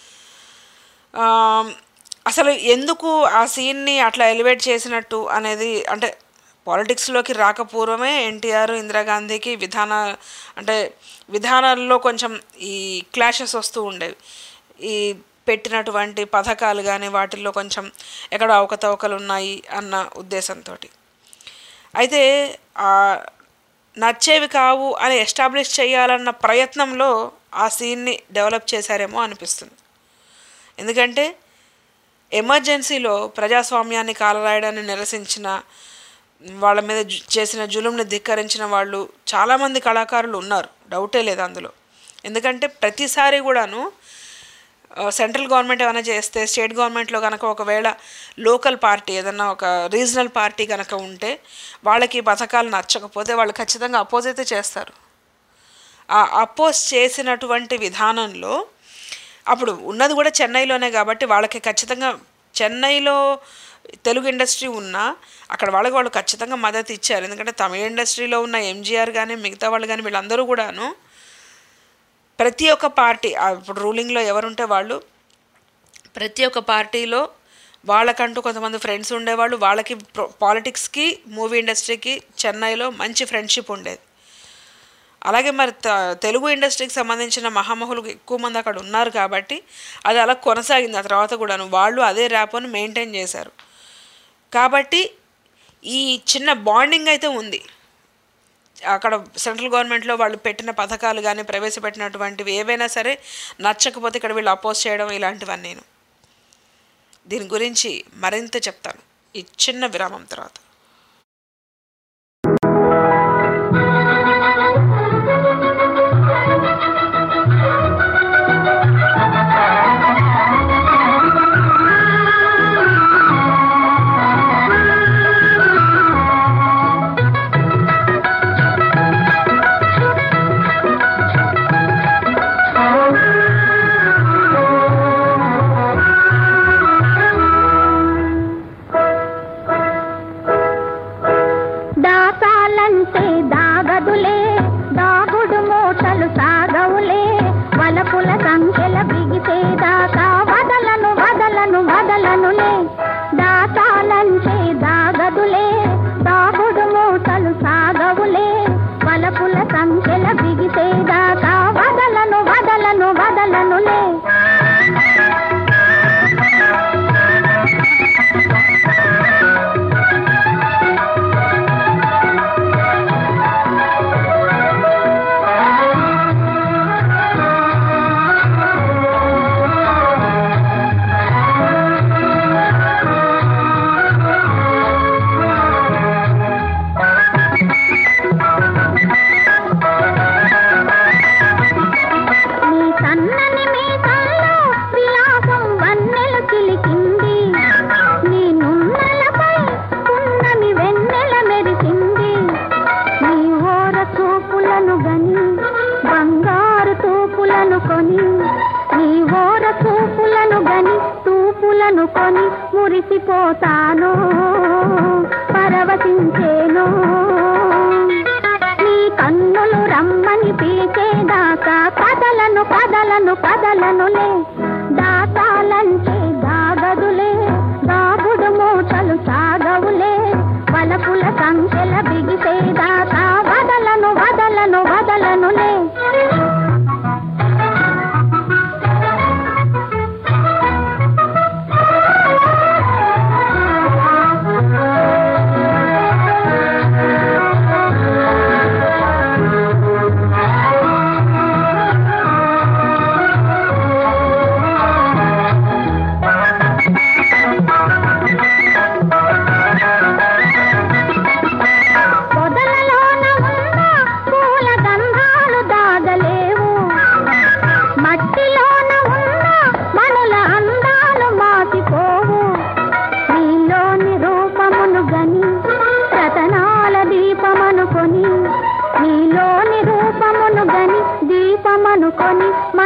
ఆ, అసలు ఎందుకు ఆ సీన్ని అట్లా ఎలివేట్ చేసినట్టు అనేది అంటే పాలిటిక్స్లోకి రాకపూర్వమే ఎన్టీఆర్ ఇందిరాగాంధీకి విధాన అంటే విధానాల్లో కొంచెం ఈ క్లాషెస్ వస్తూ ఉండేవి ఈ పెట్టినటువంటి పథకాలు కానీ వాటిల్లో కొంచెం ఎక్కడో అవకతవకలు ఉన్నాయి అన్న ఉద్దేశంతో అయితే ఆ నచ్చేవి కావు అని ఎస్టాబ్లిష్ చేయాలన్న ప్రయత్నంలో ఆ సీన్ని డెవలప్ చేశారేమో అనిపిస్తుంది ఎందుకంటే ఎమర్జెన్సీలో ప్రజాస్వామ్యాన్ని కాలరాయడాన్ని నిరసించిన వాళ్ళ మీద జు- చేసిన జులుంని ధిక్కరించిన వాళ్ళు చాలామంది కళాకారులు ఉన్నారు డౌటే లేదు అందులో ఎందుకంటే ప్రతిసారి కూడాను ఆ, సెంట్రల్ గవర్నమెంట్ ఏమైనా చేస్తే స్టేట్ గవర్నమెంట్లో కనుక ఒకవేళ లోకల్ పార్టీ ఏదన్నా ఒక రీజనల్ పార్టీ కనుక ఉంటే వాళ్ళకి ఈ పథకాలు నచ్చకపోతే వాళ్ళు ఖచ్చితంగా అపోజ్ అయితే చేస్తారు ఆ అపోజ్ చేసినటువంటి విధానంలో అప్పుడు ఉన్నది కూడా చెన్నైలోనే కాబట్టి వాళ్ళకి ఖచ్చితంగా చెన్నైలో తెలుగు ఇండస్ట్రీ ఉన్నా అక్కడ వాళ్ళకి వాళ్ళు ఖచ్చితంగా మద్దతు ఇచ్చారు ఎందుకంటే తమిళ ఇండస్ట్రీలో ఉన్న ఎంజీఆర్ కానీ మిగతా వాళ్ళు కానీ వీళ్ళందరూ కూడాను ప్రతి ఒక్క పార్టీ ఆ ఇప్పుడు రూలింగ్లో ఎవరుంటే వాళ్ళు ప్రతి ఒక్క పార్టీలో వాళ్ళకంటూ కొంతమంది ఫ్రెండ్స్ ఉండేవాళ్ళు వాళ్ళకి పాలిటిక్స్కి మూవీ ఇండస్ట్రీకి చెన్నైలో మంచి ఫ్రెండ్షిప్ ఉండేది అలాగే మరి త- తెలుగు ఇండస్ట్రీకి సంబంధించిన మహామహులు ఎక్కువ మంది అక్కడ ఉన్నారు కాబట్టి అది అలా కొనసాగింది ఆ తర్వాత కూడాను వాళ్ళు అదే ర్యాప్ని మెయింటైన్ చేశారు కాబట్టి ఈ చిన్న బాండింగ్ అయితే ఉంది అక్కడ సెంట్రల్ గవర్నమెంట్లో వాళ్ళు పెట్టిన పథకాలు కానీ ప్రవేశపెట్టినటువంటివి ఏవైనా సరే నచ్చకపోతే ఇక్కడ వీళ్ళు అపోజ్ చేయడం ఇలాంటివన్నీ నేను దీని గురించి మరింత చెప్తాను ఈ చిన్న విరామం తర్వాత దాసాలంటే దాగదులే దాగుడు మూటలు సాగవులే వలపుల సంఖ్యల బిగిసేదాకా వదలను వదలను వదలనులే దాసాలంటే దాగదులే దాగుడు మూటలు సాగవులే వలపుల సంఖ్యల బిగిసేదాకా వదలను వదలను వదలనులే నీ సన్నని మీసాల్లో విలాసం వన్నెలు చిలికింది నీ నున్నలపై పున్నమి వెన్నెల మెరిసింది నీ ఓర చూపులను గని బంగారు తూపులను కొని నీ ఓర చూపులను గని తూపులను కొని మురిసిపోతాను పరవశించేను నీ కన్నులు రమ్మని పిలిచేదాకా కదలను కదలను కదలనులే దాతాలంటే దాగదులే దాగుడు మూటలు సాగవులే వలపుల సంఖ్యల బిగిసేదాకా వదలను వదలను వదలనులే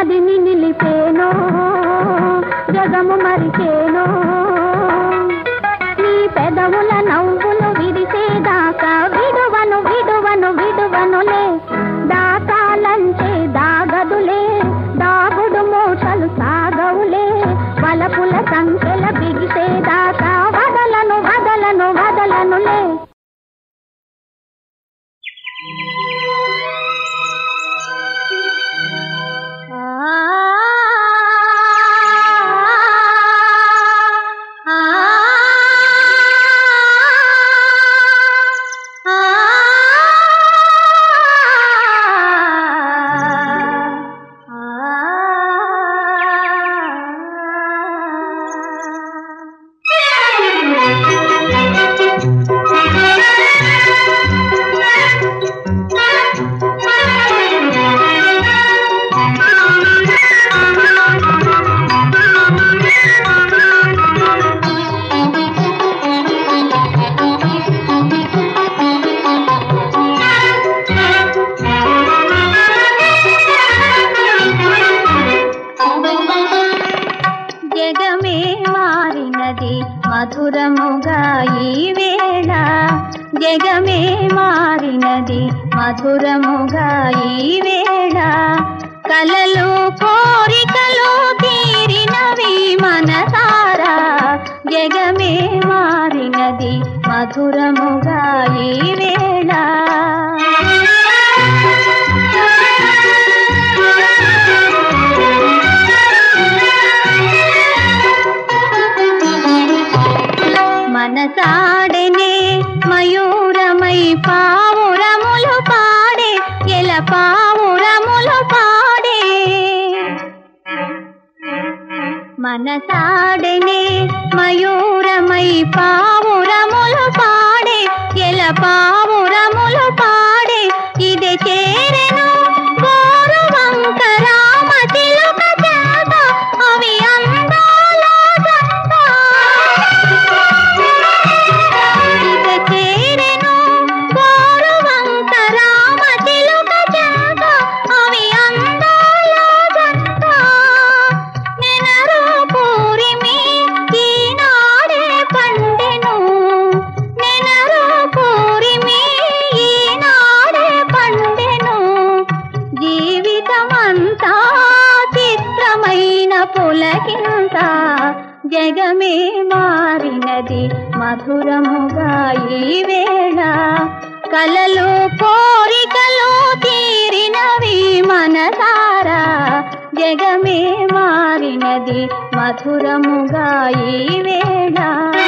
మదిని నిలిపేనో జగము మరిచేనో నీ పెదవుల నవ్వులు విరిసేదాకా విడువను విడువను విడువనులే దాటాలంటే దాగదులే దాగుడు మూటలు సాగవులే వలపుల సంఖ్యల బిగిసేదాకా వదలను వదలను వదలనులే జగమే మారినది మధురముగా ఈ వేళ జగమే మారినది మధురముగా ఈ వేళ కలలు కోరికలు తీరినవి మనసారా జగమే మారినది మధురముగా ఈ వేళ మనసాడనే మయూరమై పావురములు పాడే ఎల పావురములు పాడే మనసాడనే మయూరమై పావురములు పాడే ఎల పావురములు పాడే ఇది చేరెను గోరువంక రామ చిలుక చేత అవి అందాల జంట. ఇక చేరెను గోరువంక రామ చిలుక చేత అవి అందాల జంట. నెనరు పూరిమి ఈనాడే పండెను నెనరు పూరిమి ఈనాడే పండెను జీవితమంతా చిత్రమైన పులకింత జగమే మారినది మధురముగా ఈ వేళ కలలు కోరికలు తీరినవి మనసారా జగమే మారినది మధురముగా ఈ వేళ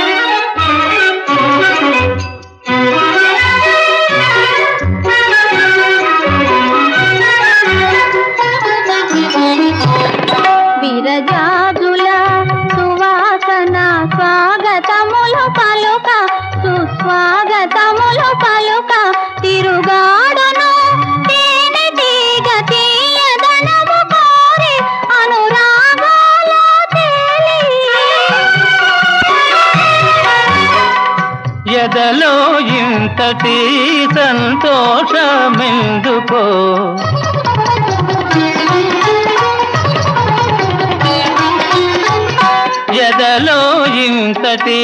విరజాజుల సువాసన స్వాగతములు పలుక సుస్వాగతములు పలుక తిరుగాడును తేనె తీగ తీయదనము కోరి అనురాగాల తేలి ఎదలో ఇంతటి సంతోషమెందుకో ఎదలో ఇంతటి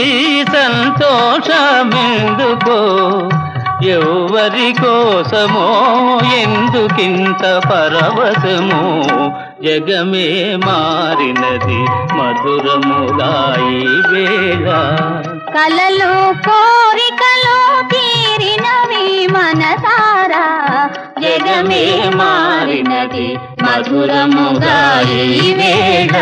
సంతోషమెందుకో ఎవరి కోసమో ఎందుకింత పరవశమో జగమే మారినది మధురములాయి వేళ కలలు కోరికలు తీరినవి మనసారా జగమే మారినది మధురముగా ఈ వేళ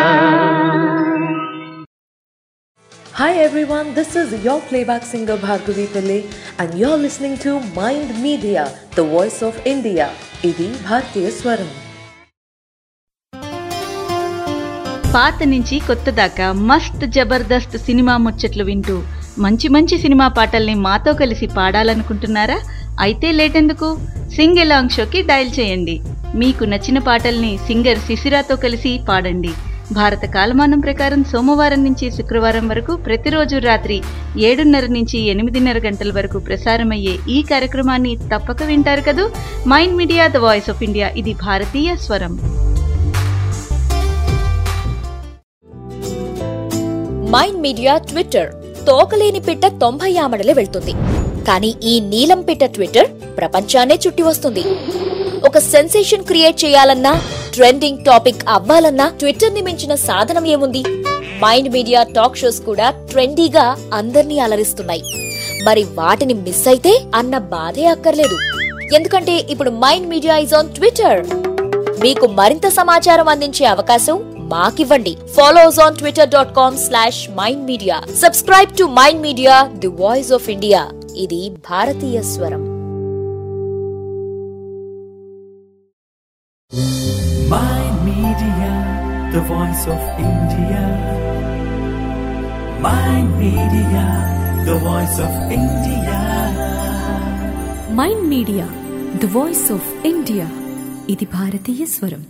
Hi everyone, this is your playback singer Bhargavi Pillai and you're listening to Mind Media, the voice of India. ఇది భారతీయ స్వరం పాత నుంచి కొత్త దాకా మస్త్ జబర్దస్త్ సినిమా ముచ్చట్లు వింటూ మంచి మంచి సినిమా పాటల్ని మాతో కలిసి పాడాలనుకుంటున్నారా అయితే లేటెందుకు సింగ్ ఎలాంగ్ షోకి డయల్ చేయండి మీకు నచ్చిన పాటల్ని సింగర్ శిశిరాతో కలిసి పాడండి భారత కాలమానం ప్రకారం సోమవారం నుంచి శుక్రవారం వరకు ప్రతిరోజు రాత్రి ఏడున్నర నుంచి ఎనిమిదిన్నర గంటల వరకు ప్రసారమయ్యే ఈ కార్యక్రమాన్ని తప్పక వింటారు కదూ mind media the voice of India ఇది భారతీయ స్వరం మైండ్ మీడియా ట్విట్టర్ తోకలేని పిట్ట తొంభై ఆమడలే వెళ్తుంది కానీ ఈ నీలం పిట్ట ట్విట్టర్ ప్రపంచాన్నే చుట్టి వస్తుంది ఒక సెన్సేషన్ క్రియేట్ చేయాలన్నా ట్రెండింగ్ టాపిక్ అవ్వాలన్నా ట్విట్టర్ ని మించిన సాధనం ఏముంది మైండ్ మీడియా టాక్ షోస్ కూడా ట్రెండీగా అందర్నీ అలరిస్తున్నాయి మరి వాటిని మిస్ అయితే అన్న బాధే అక్కర్లేదు ఎందుకంటే ఇప్పుడు mind media is on Twitter మీకు మరింత సమాచారం అందించే అవకాశం మాకివ్వండి follow us on Twitter dot com slash mind media subscribe to mind media the voice of India ఇది భారతీయ స్వరం Mind Media, the voice of India. Mind Media, the voice of India. Mind media the voice of India ఇది భారతీయ స్వరం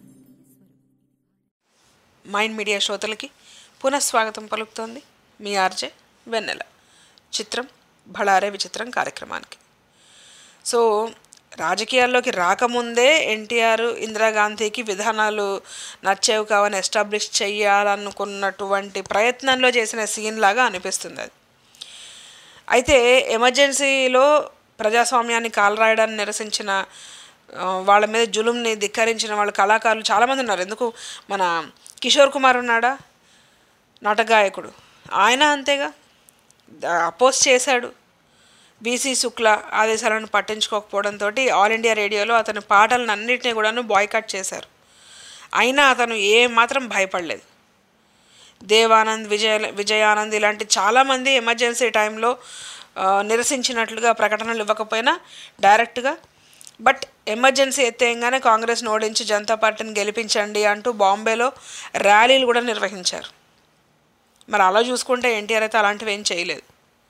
mind media శ్రోతలకి పునఃస్వాగతం పలుకుతోంది మీ RJ వెన్నెల చిత్రం బళారే విచిత్రం కార్యక్రమానికి సో రాజకీయాల్లోకి రాకముందే ఎన్టీఆర్ ఇందిరాగాంధీకి విధానాలు నచ్చేవి కావని ఎస్టాబ్లిష్ చేయాలనుకున్నటువంటి ప్రయత్నంలో చేసిన సీన్ లాగా అనిపిస్తుంది అది అయితే ఎమర్జెన్సీలో ప్రజాస్వామ్యాన్ని కాలరాయడాన్ని నిరసించిన ఆ, వాళ్ళ మీద జులుంని ధిక్కరించిన వాళ్ళ కళాకారులు చాలామంది ఉన్నారు ఎందుకు మన కిషోర్ కుమార్ ఉన్నాడా నాటగాయకుడు ఆయన అంతేగా అపోజ్ చేశాడు బీసీ శుక్ల ఆదేశాలను పట్టించుకోకపోవడంతో ఆల్ ఇండియా రేడియోలో అతని పాటలను అన్నింటినీ కూడాను బాయ్కట్ చేశారు అయినా అతను ఏ మాత్రం భయపడలేదు దేవానంద్ విజయ విజయానంద్ ఇలాంటి చాలామంది ఎమర్జెన్సీ టైంలో ఆ, నిరసించినట్లుగా ప్రకటనలు ఇవ్వకపోయినా డైరెక్ట్గా బట్ ఎమర్జెన్సీ ఎత్తేయంగానే కాంగ్రెస్ను ఓడించి జనతా పార్టీని గెలిపించండి అంటూ బాంబేలో ర్యాలీలు కూడా నిర్వహించారు మరి అలా చూసుకుంటే ఎన్టీఆర్ అయితే అలాంటివి ఏం చేయలేదు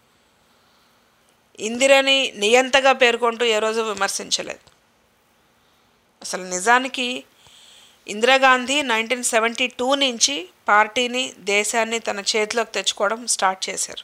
ఇందిరని నియంతగా పేర్కొంటూ ఏ రోజు విమర్శించలేదు అసలు నిజానికి ఇందిరాగాంధీ నైన్టీన్ సెవెంటీ టూ నుంచి పార్టీని దేశాన్ని తన చేతిలోకి తెచ్చుకోవడం స్టార్ట్ చేశారు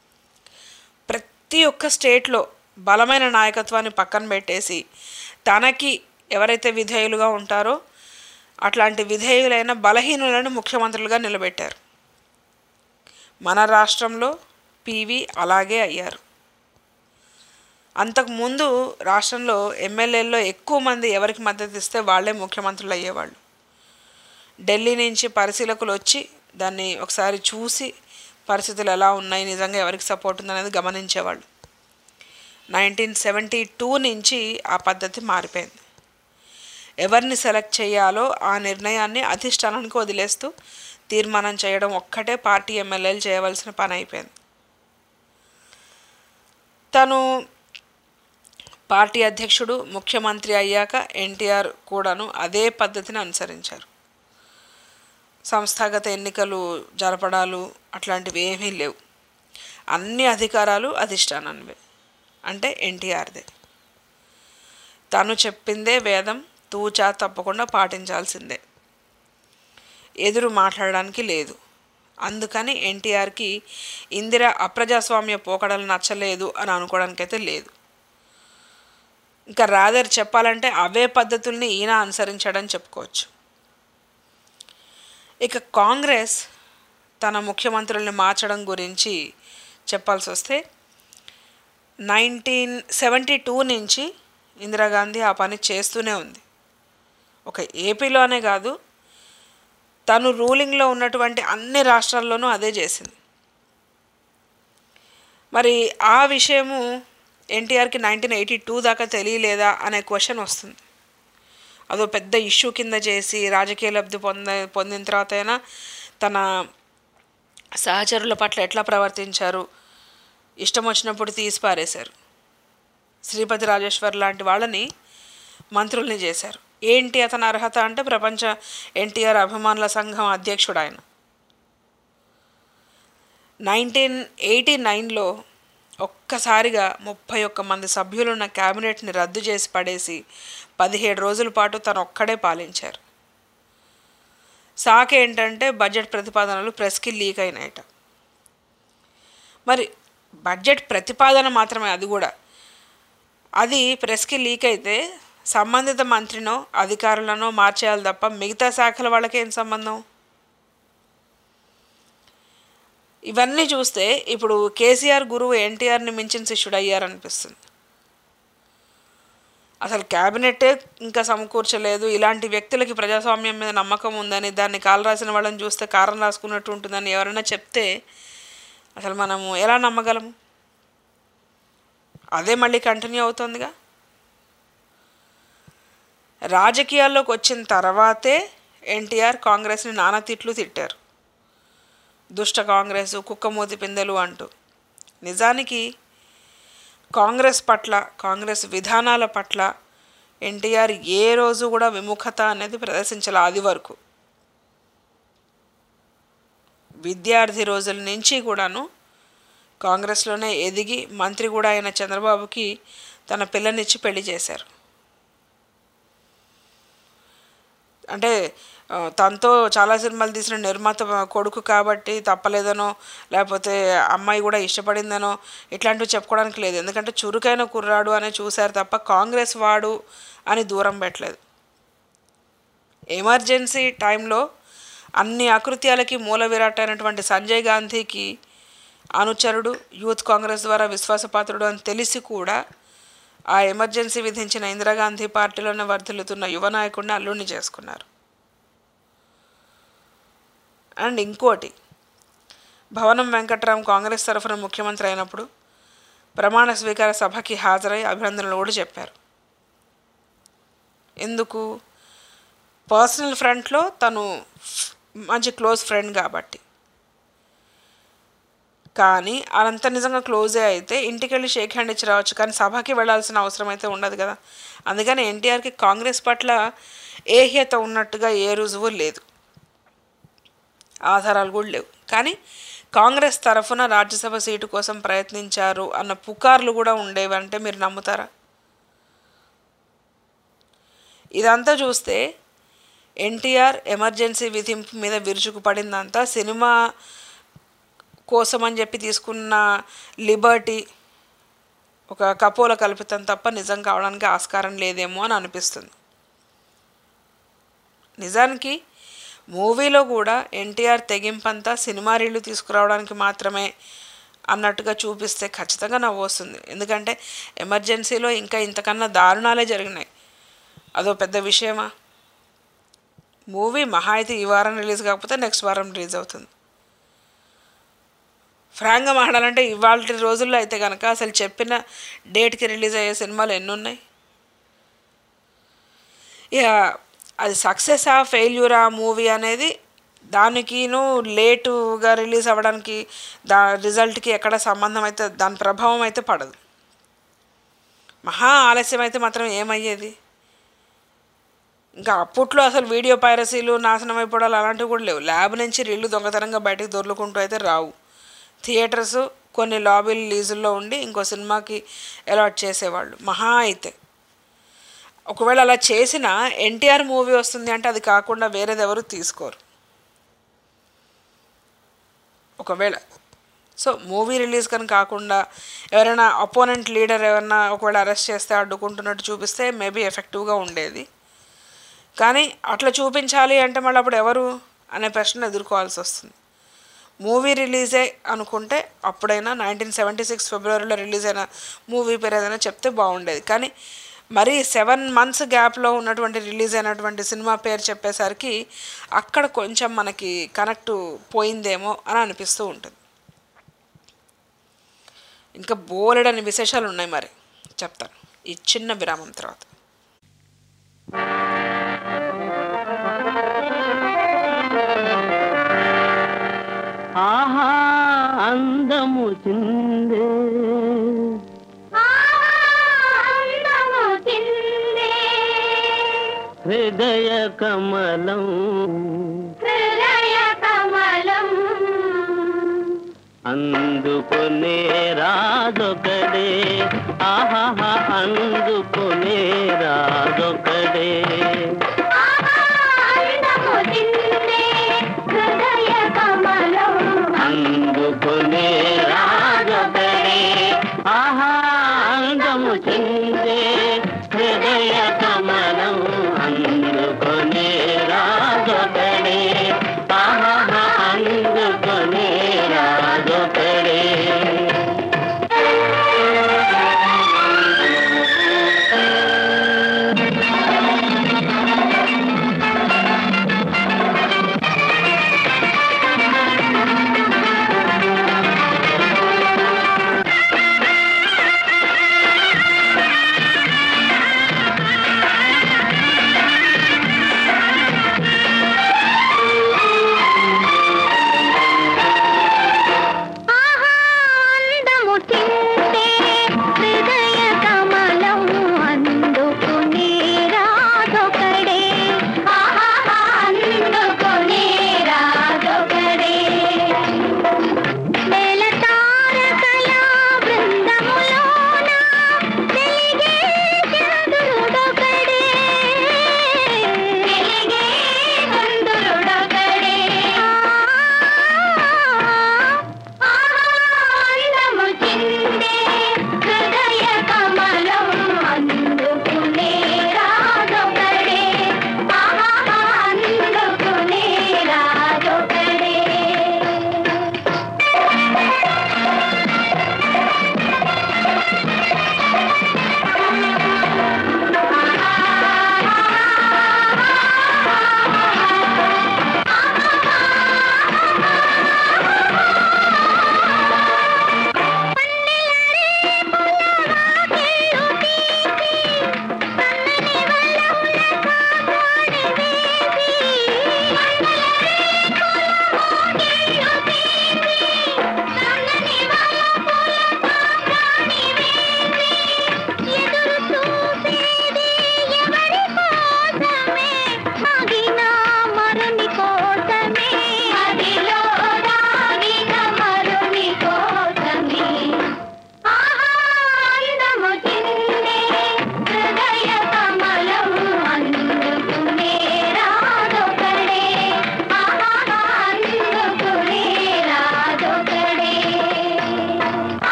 ప్రతి ఒక్క స్టేట్లో బలమైన నాయకత్వాన్ని పక్కన పెట్టేసి తనకి ఎవరైతే విధేయులుగా ఉంటారో అట్లాంటి విధేయులైన బలహీనులను ముఖ్యమంత్రులుగా నిలబెట్టారు మన రాష్ట్రంలో పివి అలాగే అయ్యారు అంతకుముందు రాష్ట్రంలో ఎమ్మెల్యేల్లో ఎక్కువ మంది ఎవరికి మద్దతు ఇస్తే వాళ్ళే ముఖ్యమంత్రులు అయ్యేవాళ్ళు ఢిల్లీ నుంచి పరిశీలకులు వచ్చి దాన్ని ఒకసారి చూసి పరిస్థితులు ఎలా ఉన్నాయి నిజంగా ఎవరికి సపోర్ట్ ఉందనేది గమనించేవాళ్ళు నైన్టీన్ సెవెంటీ టూ నుంచి ఆ పద్ధతి మారిపోయింది ఎవరిని సెలెక్ట్ చేయాలో ఆ నిర్ణయాన్ని అధిష్టానానికి వదిలేస్తూ తీర్మానం చేయడం ఒక్కటే పార్టీ ఎమ్మెల్యేలు చేయవలసిన పని అయిపోయింది తను పార్టీ అధ్యక్షుడు ముఖ్యమంత్రి అయ్యాక ఎన్టీఆర్ కూడాను అదే పద్ధతిని అనుసరించారు సంస్థాగత ఎన్నికలు జరపడాలు అట్లాంటివి ఏమీ లేవు అన్ని అధికారాలు అధిష్టానానివే అంటే ఎన్టీఆర్దే తను చెప్పిందే వేదం తూచా తప్పకుండా పాటించాల్సిందే ఎదురు మాట్లాడడానికి లేదు అందుకని ఎన్టీఆర్కి ఇందిర అప్రజాస్వామ్య పోకడలు నచ్చలేదు అని అనుకోవడానికైతే లేదు ఇంకా రాదర్ చెప్పాలంటే అవే పద్ధతుల్ని ఈయన అనుసరించడం చెప్పుకోవచ్చు ఇక కాంగ్రెస్ తన ముఖ్యమంత్రుల్ని మార్చడం గురించి చెప్పాల్సి వస్తే నైన్టీన్ సెవెంటీ టూ నుంచి ఇందిరాగాంధీ ఆ పని చేస్తూనే ఉంది ఒక ఏపీలోనే కాదు తను రూలింగ్లో ఉన్నటువంటి అన్ని రాష్ట్రాల్లోనూ అదే చేసింది మరి ఆ విషయము ఎన్టీఆర్కి నైన్టీన్ ఎయిటీ టూ దాకా తెలియలేదా అనే క్వశ్చన్ వస్తుంది అదో పెద్ద ఇష్యూ కింద చేసి రాజకీయ లబ్ధి పొంద పొందిన తర్వాత అయినా తన సహచరుల పట్ల ఎట్లా ప్రవర్తించారు ఇష్టం వచ్చినప్పుడు తీసి పారేశారు శ్రీపతి రాజేశ్వర్ లాంటి వాళ్ళని మంత్రుల్ని చేశారు ఏంటి అతని అర్హత అంటే ప్రపంచ ఎన్టీఆర్ అభిమానుల సంఘం అధ్యక్షుడు ఆయన నైన్టీన్ ఎయిటీ నైన్లో ఒక్కసారిగా ముప్పై ఒక్క మంది సభ్యులున్న క్యాబినెట్ని రద్దు చేసి పడేసి పదిహేడు రోజుల పాటు తను ఒక్కడే పాలించారు సాక్ ఏంటంటే బడ్జెట్ ప్రతిపాదనలు ప్రెస్కి లీక్ అయినాయట మరి బడ్జెట్ ప్రతిపాదన మాత్రమే అది కూడా అది ప్రెస్కి లీక్ అయితే సంబంధిత మంత్రినో అధికారులనో మార్చేయాలి తప్ప మిగతా శాఖల వాళ్ళకి ఏం సంబంధం ఇవన్నీ చూస్తే ఇప్పుడు కేసీఆర్ గురువు ఎన్టీఆర్ని మించిన శిష్యుడు అయ్యారనిపిస్తుంది అసలు క్యాబినెట్టే ఇంకా సమకూర్చలేదు ఇలాంటి వ్యక్తులకి ప్రజాస్వామ్యం మీద నమ్మకం ఉందని దాన్ని కాలు రాసిన వాళ్ళని చూస్తే కారం రాసుకున్నట్టు ఉంటుందని ఎవరైనా చెప్తే అసలు మనము ఎలా నమ్మగలము అదే మళ్ళీ కంటిన్యూ అవుతుందిగా రాజకీయాల్లోకి వచ్చిన తర్వాతే ఎన్టీఆర్ కాంగ్రెస్ని నానా తిట్లు తిట్టారు దుష్ట కాంగ్రెస్ కుక్కమూతి పిందెలు అంటూ నిజానికి కాంగ్రెస్ పట్ల కాంగ్రెస్ విధానాల పట్ల ఎన్టీఆర్ ఏ రోజు కూడా విముఖత అనేది ప్రదర్శించాలి అది వరకు విద్యార్థి రోజుల నుంచి కూడాను కాంగ్రెస్లోనే ఎదిగి మంత్రి కూడా అయిన చంద్రబాబుకి తన పిల్లనిచ్చి పెళ్లి చేశారు అంటే ఆ, తనతో చాలా సినిమాలు తీసిన నిర్మాత కొడుకు కాబట్టి తప్పలేదనో లేకపోతే అమ్మాయి కూడా ఇష్టపడిందనో ఇట్లాంటివి చెప్పుకోవడానికి లేదు ఎందుకంటే చురుకైన కుర్రాడు అని చూశారు తప్ప కాంగ్రెస్ వాడు అని దూరం పెట్టలేదు ఎమర్జెన్సీ టైంలో అన్ని అకృత్యాలకి మూల విరాట్ అయినటువంటి సంజయ్ గాంధీకి అనుచరుడు యూత్ కాంగ్రెస్ ద్వారా విశ్వాసపాత్రుడు అని తెలిసి కూడా ఆ ఎమర్జెన్సీ విధించిన ఇందిరాగాంధీ పార్టీలోనే వర్ధిల్లుతున్న యువ నాయకుడిని అల్లుడిని చేసుకున్నారు అండ్ ఇంకోటి భవనం వెంకట్రామ్ కాంగ్రెస్ తరఫున ముఖ్యమంత్రి అయినప్పుడు ప్రమాణ స్వీకార సభకి హాజరై అభినందనలు కూడా చెప్పారు ఎందుకు పర్సనల్ ఫ్రంట్లో తను మంచి క్లోజ్ ఫ్రెండ్ కాబట్టి కానీ అదంతా నిజంగా క్లోజే అయితే ఇంటికి వెళ్ళి షేక్ హ్యాండ్ ఇచ్చి రావచ్చు కానీ సభకి వెళ్ళాల్సిన అవసరం అయితే ఉండదు కదా అందుకని ఎన్టీఆర్కి కాంగ్రెస్ పట్ల ఏహ్యత ఉన్నట్టుగా ఏ రుజువు లేదు ఆధారాలు కూడా లేవు కానీ కాంగ్రెస్ తరఫున రాజ్యసభ సీటు కోసం ప్రయత్నించారు అన్న పుకార్లు కూడా ఉండేవి అంటే మీరు నమ్ముతారా ఇదంతా చూస్తే ఎన్టీఆర్ ఎమర్జెన్సీ విధింపు మీద విరుచుకుపడిందంతా సినిమా కోసం అని చెప్పి తీసుకున్న లిబర్టీ ఒక కపోల కల్పితం తప్ప నిజం కావడానికి ఆస్కారం లేదేమో అని అనిపిస్తుంది నిజానికి మూవీలో కూడా ఎన్టీఆర్ తెగింపంతా సినిమా రీళ్లు తీసుకురావడానికి మాత్రమే అన్నట్టుగా చూపిస్తే ఖచ్చితంగా నవ్వు వస్తుంది ఎందుకంటే ఎమర్జెన్సీలో ఇంకా ఇంతకన్నా దారుణాలే జరిగినాయి అదో పెద్ద విషయమా మూవీ మహా అయితే ఈ వారం రిలీజ్ కాకపోతే నెక్స్ట్ వారం రిలీజ్ అవుతుంది ఫ్రాంక్గా మాట్లాడాలంటే ఇవాళ రోజుల్లో అయితే కనుక అసలు చెప్పిన డేట్కి రిలీజ్ అయ్యే సినిమాలు ఎన్ని ఉన్నాయి ఇక అది సక్సెస్ ఆ ఫెయిల్యూరా మూవీ అనేది దానికిను లేటుగా రిలీజ్ అవ్వడానికి దా రిజల్ట్కి ఎక్కడ సంబంధం అయితే దాని ప్రభావం అయితే పడదు మహా ఆలస్యం అయితే మాత్రం ఏమయ్యేది ఇంకా అప్పట్లో అసలు వీడియో పైరసీలు నాశనం అయిపోవడాలు అలాంటివి కూడా లేవు ల్యాబ్ నుంచి రీళ్ళు దొంగతనంగా బయటకు దొర్లుకుంటూ అయితే రావు థియేటర్స్ కొన్ని లాబీలు లీజుల్లో ఉండి ఇంకో సినిమాకి అలాట్ చేసేవాళ్ళు మహా అయితే ఒకవేళ అలా చేసిన ఎన్టీఆర్ మూవీ వస్తుంది అంటే అది కాకుండా వేరేది ఎవరు తీసుకోరు ఒకవేళ సో మూవీ రిలీజ్ కానీ కాకుండా ఎవరైనా అపోనెంట్ లీడర్ ఎవరైనా ఒకవేళ అరెస్ట్ చేస్తే అడ్డుకుంటున్నట్టు చూపిస్తే మేబీ ఎఫెక్టివ్గా ఉండేది కానీ అట్లా చూపించాలి అంటే మళ్ళీ అప్పుడు ఎవరు అనే ప్రశ్న ఎదుర్కోవాల్సి వస్తుంది మూవీ రిలీజే అనుకుంటే అప్పుడైనా నైన్టీన్ సెవెంటీ సిక్స్ ఫిబ్రవరిలో రిలీజ్ అయిన మూవీ పేరు ఏదైనా చెప్తే బాగుండేది కానీ మరి సెవెన్ మంత్స్ గ్యాప్లో ఉన్నటువంటి రిలీజ్ అయినటువంటి సినిమా పేరు చెప్పేసరికి అక్కడ కొంచెం మనకి కనెక్ట్ పోయిందేమో అని అనిపిస్తూ ఉంటుంది ఇంకా బోలెడని విశేషాలు ఉన్నాయి మరి చెప్తాను ఈ చిన్న విరామం తర్వాత ఆహా అందము చిందే హృదయ కమలం అందుకునే రాజొకడే ఆహా అందుకునే రాజొకడే అందుకునే రాజొకడే ఆహా అందము చిందే హృదయ కమలం అందుకునే రాజొకడే ఆహా అందుకునే రాజొకడే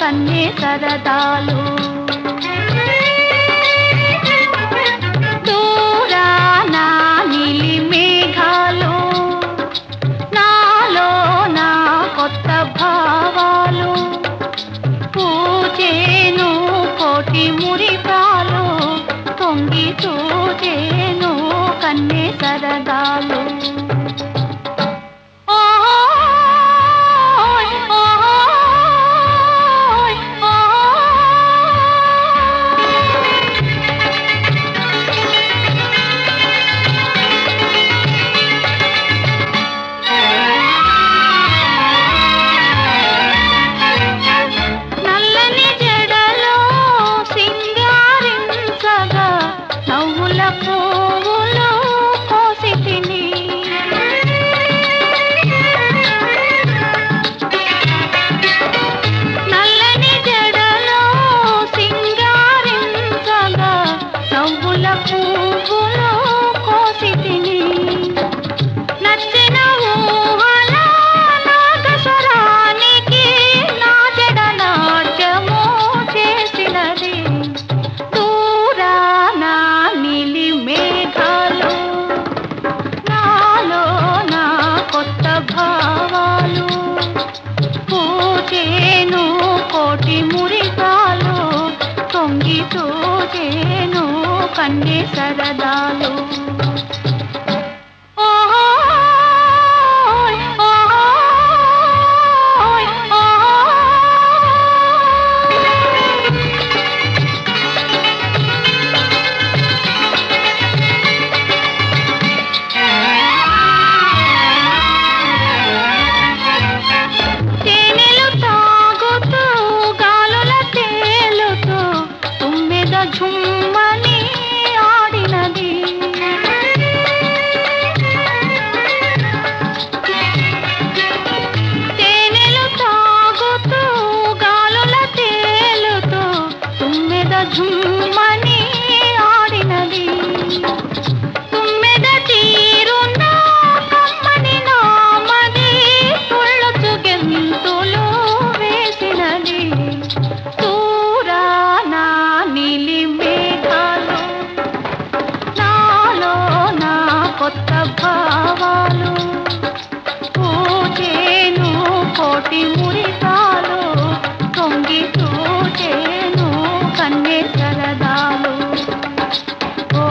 కన్నే సరదాలు దూరాన నీలి మేఘాలు నాలో నా కొత్త భావాలు పూజేను కోటి మురిపాలు పొంగి చూచేను కన్నే సరదాలు ఓయ్ ఓయ్ నల్లని జడలో సింగారించగా నవ్వుల పువ్వులు కోసి తిని నల్లని జడలో సింగారించగా నవ్వుల పువ్వులు కోసి తిని నచ్చిన ఊహల నాగస్వరానికి నా జడ నాట్యము చేసినది దూరాన నీలి మేఘాలు నాలో నా కొత్త భావాలు పూజేను కోటి మురికాలు తొంగి తోజేను కన్నే సరదాలు ఓయ్ ఓయ్ తేనెలు తాగుతూ గాలుల తేలుతూ తుమ్మెద ఝుమ్మని ఆడినది తేనెలు తాగుతూ గాలుల తేలుతూ తుమ్మెద ఝుమ్మని ఆడినది తుమ్మెద తీరున కమ్మని నామది తుళ్ళొచ్చు గెంతులు వేసినది దూరాన నీలి మేఘాలు నాలో నా కొత్త భావాలు పూజేను కోటి మురికాలు తొంగి చూచేను కన్నే సరదాలు ఓ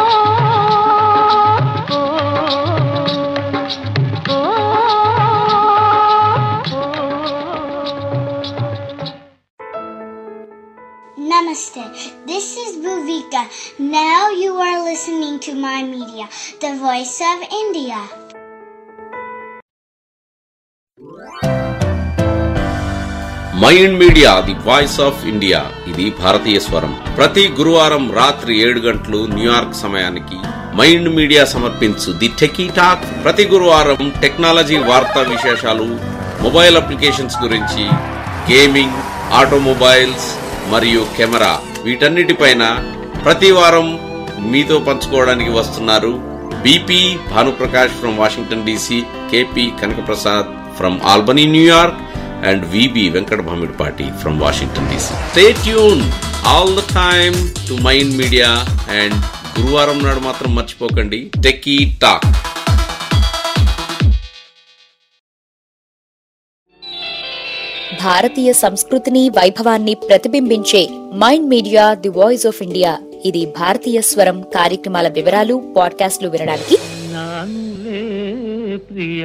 ఓ ఓ Namaste. This is Bhuvika. Now you are listening to my media, the voice of India. Mind media the voice of India ఇది భారతీయ స్వరం ప్రతి గురువారం రాత్రి ఏడు గంటలు న్యూయార్క్ సమయానికి మైండ్ మీడియా సమర్పించు ది టెకీ టాక్ ప్రతి గురువారం టెక్నాలజీ వార్తా విశేషాలు మొబైల్ అప్లికేషన్స్ గురించి గేమింగ్ ఆటోమొబైల్స్ మరియు కెమెరా వీటన్నిటిపైన ప్రతి వారం మీతో పంచుకోవడానికి వస్తున్నారు BP Bhanuprakash from Washington DC KP Kanakaprasad from Albany New York and VB Venkat Bhamidpati from Washington DC. Stay tuned all the time to Mind Media and గురువారం నాడు మాత్రం మర్చిపోకండి టెకీ టాక్ భారతీయ సంస్కృతిని వైభవాన్ని ప్రతిబింబించే mind media the voice of India ఇది భారతీయ స్వరం కార్యక్రమాల వివరాలు పాడ్కాస్ట్లు వినడానికి నానులే ప్రియ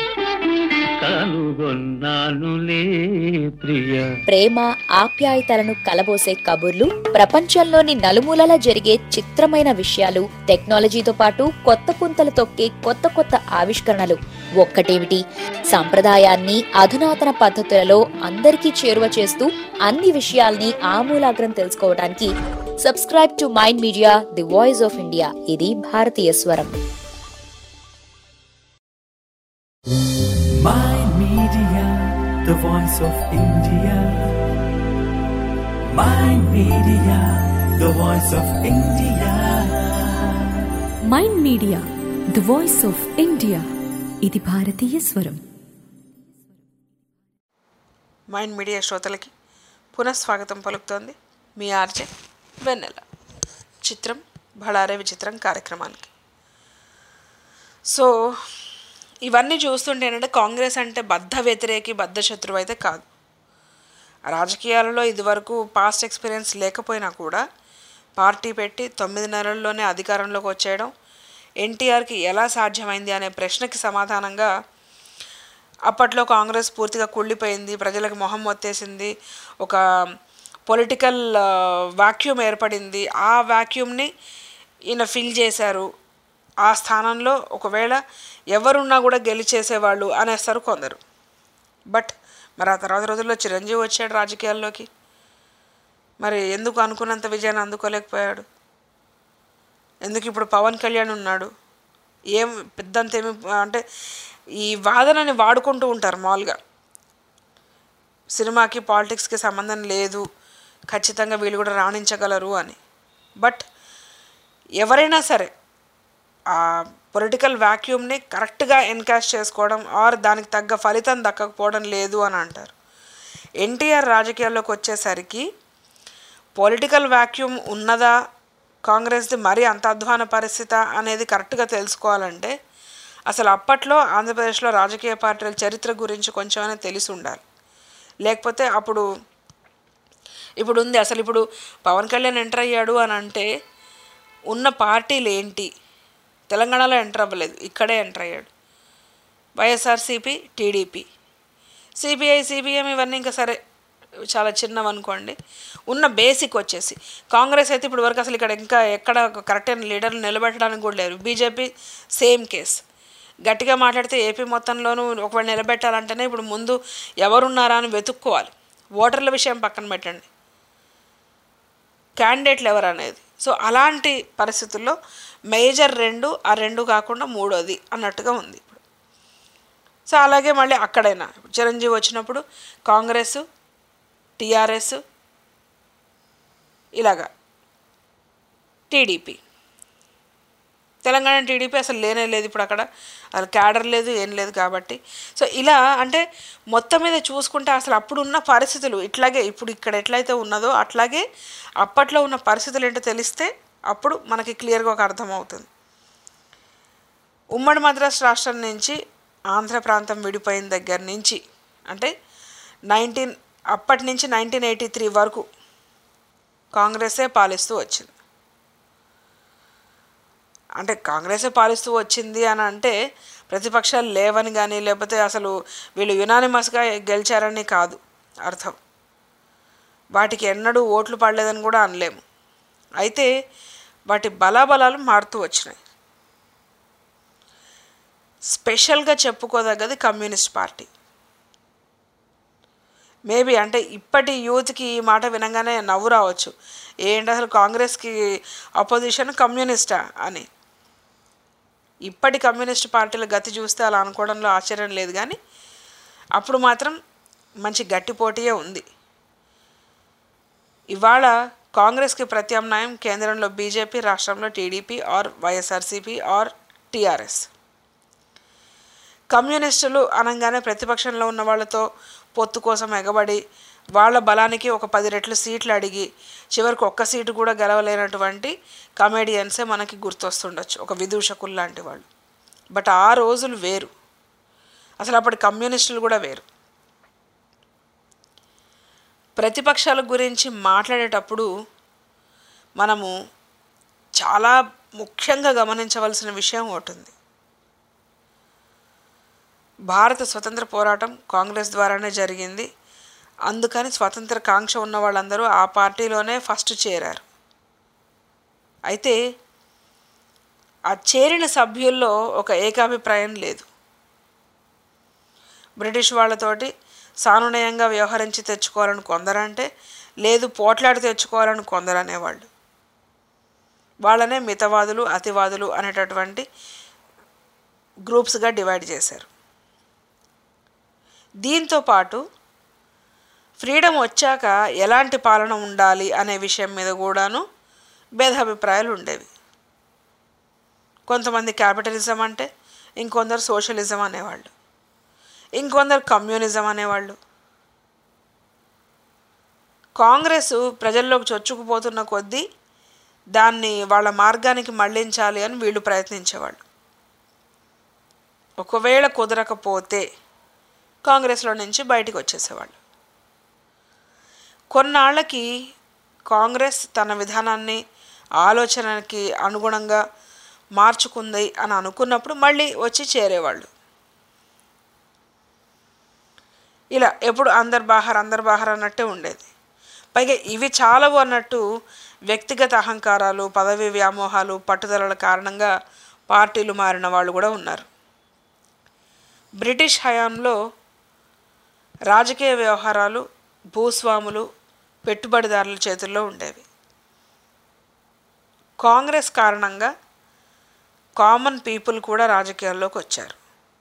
కనుగొన్నానులే ప్రియ ప్రేమ ఆప్యాయతలను కలబోసే కబుర్లు ప్రపంచంలోని నలుమూలల జరిగే చిత్రమైన విషయాలు టెక్నాలజీతో పాటు కొత్త పుంతలు తొక్కే కొత్త కొత్త ఆవిష్కరణలు ఒక్కటేమిటి సంప్రదాయాన్ని అధునాతన పద్ధతులలో అందరికీ చేరువ చేస్తూ అన్ని విషయాల్ని ఆమూలాగ్రం తెలుసుకోవడానికి subscribe to mind media the voice of India ఇది భారతీయ స్వరం Mind Media, the voice of India. Mind Media, the voice of India. Mind media the voice of India ఇది భారతీయ స్వరం మైండ్ మీడియా శ్రోతలకి పునఃస్వాగతం పలుకుతోంది మీ ఆర్జే వెన్నెల చిత్రం బళారే విచిత్రం కార్యక్రమానికి సో ఇవన్నీ చూస్తుంటే ఏంటంటే కాంగ్రెస్ అంటే బద్ధ వ్యతిరేకి బద్ధ శత్రువు అయితే కాదు రాజకీయాలలో ఇదివరకు పాస్ట్ ఎక్స్పీరియన్స్ లేకపోయినా కూడా పార్టీ పెట్టి తొమ్మిది నెలల్లోనే అధికారంలోకి వచ్చేయడం ఎన్టీఆర్కి ఎలా సాధ్యమైంది అనే ప్రశ్నకి సమాధానంగా అప్పట్లో కాంగ్రెస్ పూర్తిగా కుళ్ళిపోయింది ప్రజలకు మొహం మొత్తేసింది ఒక పొలిటికల్ వాక్యూమ్ ఏర్పడింది ఆ వాక్యూమ్ని ఈయన ఫిల్ చేశారు ఆ స్థానంలో ఒకవేళ ఎవరున్నా కూడా గెలిచేసేవాళ్ళు అనేస్తారు కొందరు బట్ మరి ఆ తర్వాత రోజుల్లో చిరంజీవి వచ్చాడు రాజకీయాల్లోకి మరి ఎందుకు అనుకున్నంత విజయాన్ని అందుకోలేకపోయాడు ఎందుకు ఇప్పుడు పవన్ కళ్యాణ్ ఉన్నాడు ఏం పెద్దంత ఏమి అంటే ఈ వాదనని వాడుకుంటూ ఉంటారు మామూలుగా సినిమాకి పాలిటిక్స్కి సంబంధం లేదు ఖచ్చితంగా వీళ్ళు కూడా రాణించగలరు అని బట్ ఎవరైనా సరే ఆ పొలిటికల్ వాక్యూమ్ని కరెక్ట్గా ఎన్కాష్ చేసుకోవడం ఆర్ దానికి తగ్గ ఫలితం దక్కకపోవడం లేదు అని అంటారు ఎన్టీఆర్ రాజకీయాల్లోకి వచ్చేసరికి పొలిటికల్ వాక్యూమ్ ఉన్నదా కాంగ్రెస్ది మరీ అంత అధ్వాన పరిస్థితి అనేది కరెక్ట్గా తెలుసుకోవాలంటే అసలు అప్పట్లో ఆంధ్రప్రదేశ్లో రాజకీయ పార్టీల చరిత్ర గురించి కొంచెమైనా తెలిసి ఉండాలి లేకపోతే అప్పుడు ఇప్పుడు ఉంది అసలు ఇప్పుడు పవన్ కళ్యాణ్ ఎంటర్ అయ్యాడు అని అంటే ఉన్న పార్టీలు ఏంటి తెలంగాణలో ఎంటర్ అవ్వలేదు ఇక్కడే ఎంటర్ అయ్యాడు వైఎస్ఆర్సీపీ టీడీపీ సిపిఐ సిపిఎం ఇవన్నీ ఇంకా సరే చాలా చిన్నవి అనుకోండి ఉన్న బేసిక్ వచ్చేసి కాంగ్రెస్ అయితే ఇప్పుడు వరకు అసలు ఇక్కడ ఇంకా ఎక్కడ కరెక్ట్ అయిన లీడర్లు నిలబెట్టడానికి కూడా లేరు బీజేపీ సేమ్ కేస్ గట్టిగా మాట్లాడితే ఏపీ మొత్తంలోనూ ఒకవేళ నిలబెట్టాలంటేనే ఇప్పుడు ముందు ఎవరున్నారా అని వెతుక్కోవాలి ఓటర్ల విషయం పక్కన పెట్టండి క్యాండిడేట్లు ఎవరు అనేది సో అలాంటి పరిస్థితుల్లో మేజర్ రెండు ఆ రెండు కాకుండా మూడోది అన్నట్టుగా ఉంది ఇప్పుడు సో అలాగే మళ్ళీ అక్కడైనా చిరంజీవి వచ్చినప్పుడు కాంగ్రెస్ టీఆర్ఎస్ ఇలాగా టీడీపీ తెలంగాణ టీడీపీ అసలు లేనే లేదు ఇప్పుడు అక్కడ అసలు క్యాడర్ లేదు ఏం లేదు కాబట్టి సో ఇలా అంటే మొత్తం మీద చూసుకుంటే అసలు అప్పుడు ఉన్న పరిస్థితులు ఇట్లాగే ఇప్పుడు ఇక్కడ ఎట్లయితే ఉన్నదో అట్లాగే అప్పట్లో ఉన్న పరిస్థితులు ఏంటో తెలిస్తే అప్పుడు మనకి క్లియర్గా ఒక అర్థం అవుతుంది ఉమ్మడి మద్రాసు రాష్ట్రం నుంచి ఆంధ్ర ప్రాంతం విడిపోయిన దగ్గర నుంచి అంటే నైన్టీన్ అప్పటి నుంచి నైన్టీన్ ఎయిటీ త్రీ వరకు కాంగ్రెసే పాలిస్తూ వచ్చింది అంటే కాంగ్రెసే పాలిస్తూ వచ్చింది అని అంటే ప్రతిపక్షాలు లేవని కానీ లేకపోతే అసలు వీళ్ళు యునానిమస్గా గెలిచారని కాదు అర్థం వాటికి ఎన్నడూ ఓట్లు పడలేదని కూడా అనలేము అయితే వాటి బలాబలాలు మారుతూ వచ్చినాయి స్పెషల్గా చెప్పుకోదగ్గది కమ్యూనిస్ట్ పార్టీ మేబీ అంటే ఇప్పటి యూత్కి ఈ మాట వినగానే నవ్వు రావచ్చు ఏంటి అసలు కాంగ్రెస్కి అపోజిషన్ కమ్యూనిస్టా అని ఇప్పటి కమ్యూనిస్ట్ పార్టీల గతి చూస్తే అలా అనుకోవడంలో ఆశ్చర్యం లేదు కానీ అప్పుడు మాత్రం మంచి గట్టి పోటీయే ఉంది ఇవాళ కాంగ్రెస్కి ప్రత్యామ్నాయం కేంద్రంలో బీజేపీ రాష్ట్రంలో TDP or YSRCP or TRS కమ్యూనిస్టులు అనగానే ప్రతిపక్షంలో ఉన్న వాళ్ళతో పొత్తు కోసం ఎగబడి వాళ్ళ బలానికి ఒక పది రెట్లు సీట్లు అడిగి చివరికి ఒక్క సీటు కూడా గెలవలేనటువంటి కమేడియన్సే మనకి గుర్తొస్తుండొచ్చు ఒక విదూషకులు లాంటి వాళ్ళు బట్ ఆ రోజులు వేరు అసలు అప్పటి కమ్యూనిస్టులు కూడా వేరు ప్రతిపక్షాల గురించి మాట్లాడేటప్పుడు మనము చాలా ముఖ్యంగా గమనించవలసిన విషయం ఒకటి ఉంది భారత స్వతంత్ర పోరాటం కాంగ్రెస్ ద్వారానే జరిగింది అందుకని స్వతంత్ర కాంక్ష ఉన్న వాళ్ళందరూ ఆ పార్టీలోనే ఫస్ట్ చేరారు అయితే ఆ చేరిన సభ్యుల్లో ఒక ఏకాభిప్రాయం లేదు బ్రిటిష్ వాళ్ళతోటి సానునయంగా వ్యవహరించి తెచ్చుకోవాలని కొందరంటే లేదు పోట్లాడి తెచ్చుకోవాలని కొందరు అనేవాళ్ళు వాళ్ళనే మితవాదులు అతివాదులు అనేటటువంటి గ్రూప్స్గా డివైడ్ చేశారు దీంతో పాటు ఫ్రీడమ్ వచ్చాక ఎలాంటి పాలన ఉండాలి అనే విషయం మీద కూడాను భేదాభిప్రాయాలు ఉండేవి కొంతమంది క్యాపిటలిజం అంటే ఇంకొందరు సోషలిజం అనేవాళ్ళు ఇంకొందరు కమ్యూనిజం అనేవాళ్ళు కాంగ్రెస్ ప్రజల్లోకి చొచ్చుకుపోతున్న కొద్దీ దాన్ని వాళ్ళ మార్గానికి మళ్లించాలి అని వీళ్ళు ప్రయత్నించేవాళ్ళు ఒకవేళ కుదరకపోతే కాంగ్రెస్లో నుంచి బయటికి వచ్చేసేవాళ్ళు కొన్నాళ్ళకి కాంగ్రెస్ తన విధానాన్ని ఆలోచనకి అనుగుణంగా మార్చుకుంది అని అనుకున్నప్పుడు మళ్ళీ వచ్చి చేరేవాళ్ళు ఇలా ఎప్పుడు అందరు బాహర్ అందరు బాహర్ అన్నట్టే ఉండేది పైగా ఇవి చాలవు అన్నట్టు వ్యక్తిగత అహంకారాలు పదవి వ్యామోహాలు పట్టుదలల కారణంగా పార్టీలు మారిన వాళ్ళు కూడా ఉన్నారు బ్రిటిష్ హయాంలో రాజకీయ వ్యవహారాలు భూస్వాములు పెట్టుబడిదారుల చేతుల్లో ఉండేవి కాంగ్రెస్ కారణంగా కామన్ పీపుల్ కూడా రాజకీయాల్లోకి వచ్చారు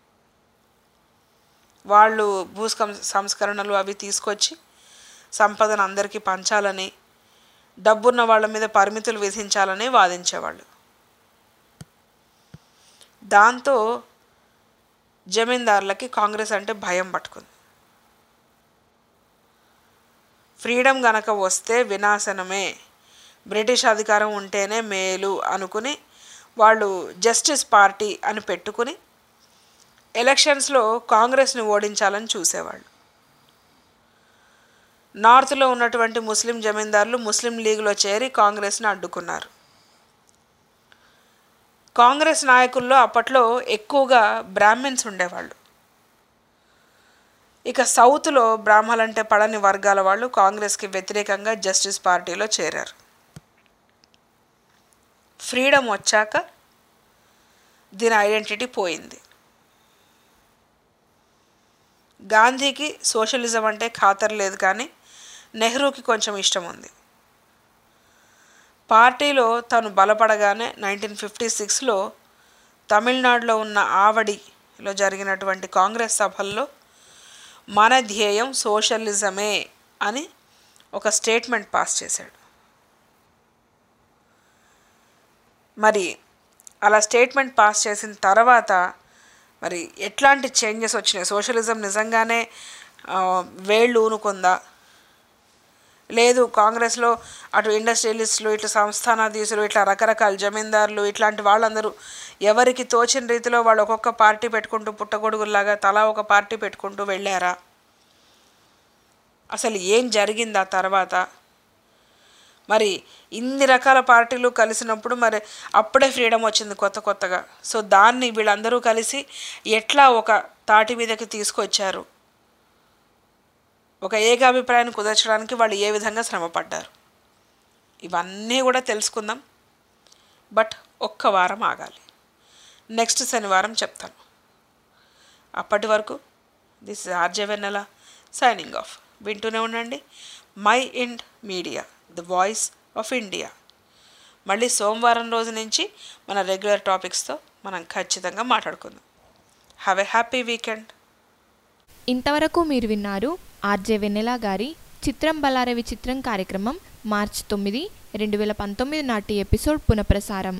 వాళ్ళు భూస్కం సంస్కరణలు అవి తీసుకొచ్చి సంపదను అందరికీ పంచాలని డబ్బున్న వాళ్ళ మీద పరిమితులు విధించాలని వాదించేవాళ్ళు దాంతో జమీందారులకి కాంగ్రెస్ అంటే భయం పట్టుకుంది ఫ్రీడమ్ గనక వస్తే వినాశనమే బ్రిటిష్ అధికారం ఉంటేనే మేలు అనుకుని వాళ్ళు జస్టిస్ పార్టీ అని పెట్టుకుని ఎలక్షన్స్లో కాంగ్రెస్ని ఓడించాలని చూసేవాళ్ళు నార్త్లో ఉన్నటువంటి ముస్లిం జమీందారులు ముస్లిం లీగ్లో చేరి కాంగ్రెస్ని అడ్డుకున్నారు కాంగ్రెస్ నాయకుల్లో అప్పట్లో ఎక్కువగా బ్రాహ్మిన్స్ ఉండేవాళ్ళు ఇక సౌత్లో బ్రాహ్మలంటే పడని వర్గాల వాళ్ళు కాంగ్రెస్కి వ్యతిరేకంగా జస్టిస్ పార్టీలో చేరారు ఫ్రీడమ్ వచ్చాక దీని ఐడెంటిటీ పోయింది గాంధీకి సోషలిజం అంటే ఖాతరు లేదు కానీ నెహ్రూకి కొంచెం ఇష్టం ఉంది పార్టీలో తను బలపడగానే నైన్టీన్ ఫిఫ్టీ సిక్స్లో తమిళనాడులో ఉన్న ఆవడిలో జరిగినటువంటి కాంగ్రెస్ సభల్లో మన ధ్యేయం సోషలిజమే అని ఒక స్టేట్మెంట్ పాస్ చేశాడు మరి అలా స్టేట్మెంట్ పాస్ చేసిన తర్వాత మరి ఎట్లాంటి చేంజెస్ వచ్చినాయి సోషలిజం నిజంగానే ఆ, వేళ్ళు ఊనుకుందా లేదు కాంగ్రెస్లో అటు ఇండస్ట్రియలిస్టులు ఇటు సంస్థానాధీశులు ఇట్లా రకరకాల జమీందారులు ఇట్లాంటి వాళ్ళందరూ ఎవరికి తోచిన రీతిలో వాళ్ళు ఒక్కొక్క పార్టీ పెట్టుకుంటూ పుట్టగొడుగుల్లాగా తలా ఒక పార్టీ పెట్టుకుంటూ వెళ్ళారా అసలు ఏం జరిగింది ఆ తర్వాత మరి ఇన్ని రకాల పార్టీలు కలిసినప్పుడు మరి అప్పుడే ఫ్రీడమ్ వచ్చింది కొత్త కొత్తగా సో దాన్ని వీళ్ళందరూ కలిసి ఎట్లా ఒక తాటి మీదకి తీసుకొచ్చారు ఒక ఏకాభిప్రాయాన్ని కుదర్చడానికి వాళ్ళు ఏ విధంగా శ్రమపడ్డారు ఇవన్నీ కూడా తెలుసుకుందాం బట్ ఒక్క వారం ఆగాలి నెక్స్ట్ శనివారం చెప్తాను అప్పటి వరకు this is RJ Vennela signing off వింటూనే ఉండండి my Ind media the voice of India మళ్ళీ సోమవారం రోజు నుంచి మన రెగ్యులర్ టాపిక్స్తో మనం ఖచ్చితంగా మాట్లాడుకుందాం హ్యావ్ ఎ హ్యాపీ వీకెండ్ ఇంతవరకు మీరు విన్నారు ఆర్జే వెన్నెల గారి చిత్రం బలారవి చిత్రం కార్యక్రమం మార్చ్ తొమ్మిది రెండు వేల పంతొమ్మిది నాటి ఎపిసోడ్ పునఃప్రసారం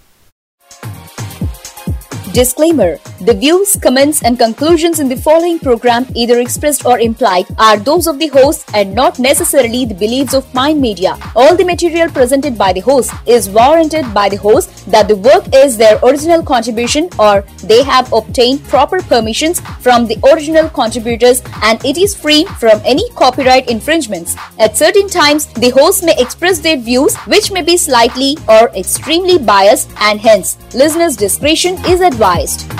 Disclaimer The views, comments, and conclusions in the following program, either expressed or implied, are those of the host and not necessarily the beliefs of Mind Media. All the material presented by the host is warranted by the host that the work is their original contribution or they have obtained proper permissions from the original contributors and it is free from any copyright infringements. At certain times, the host may express their views which may be slightly or extremely biased and hence listeners' discretion is advised.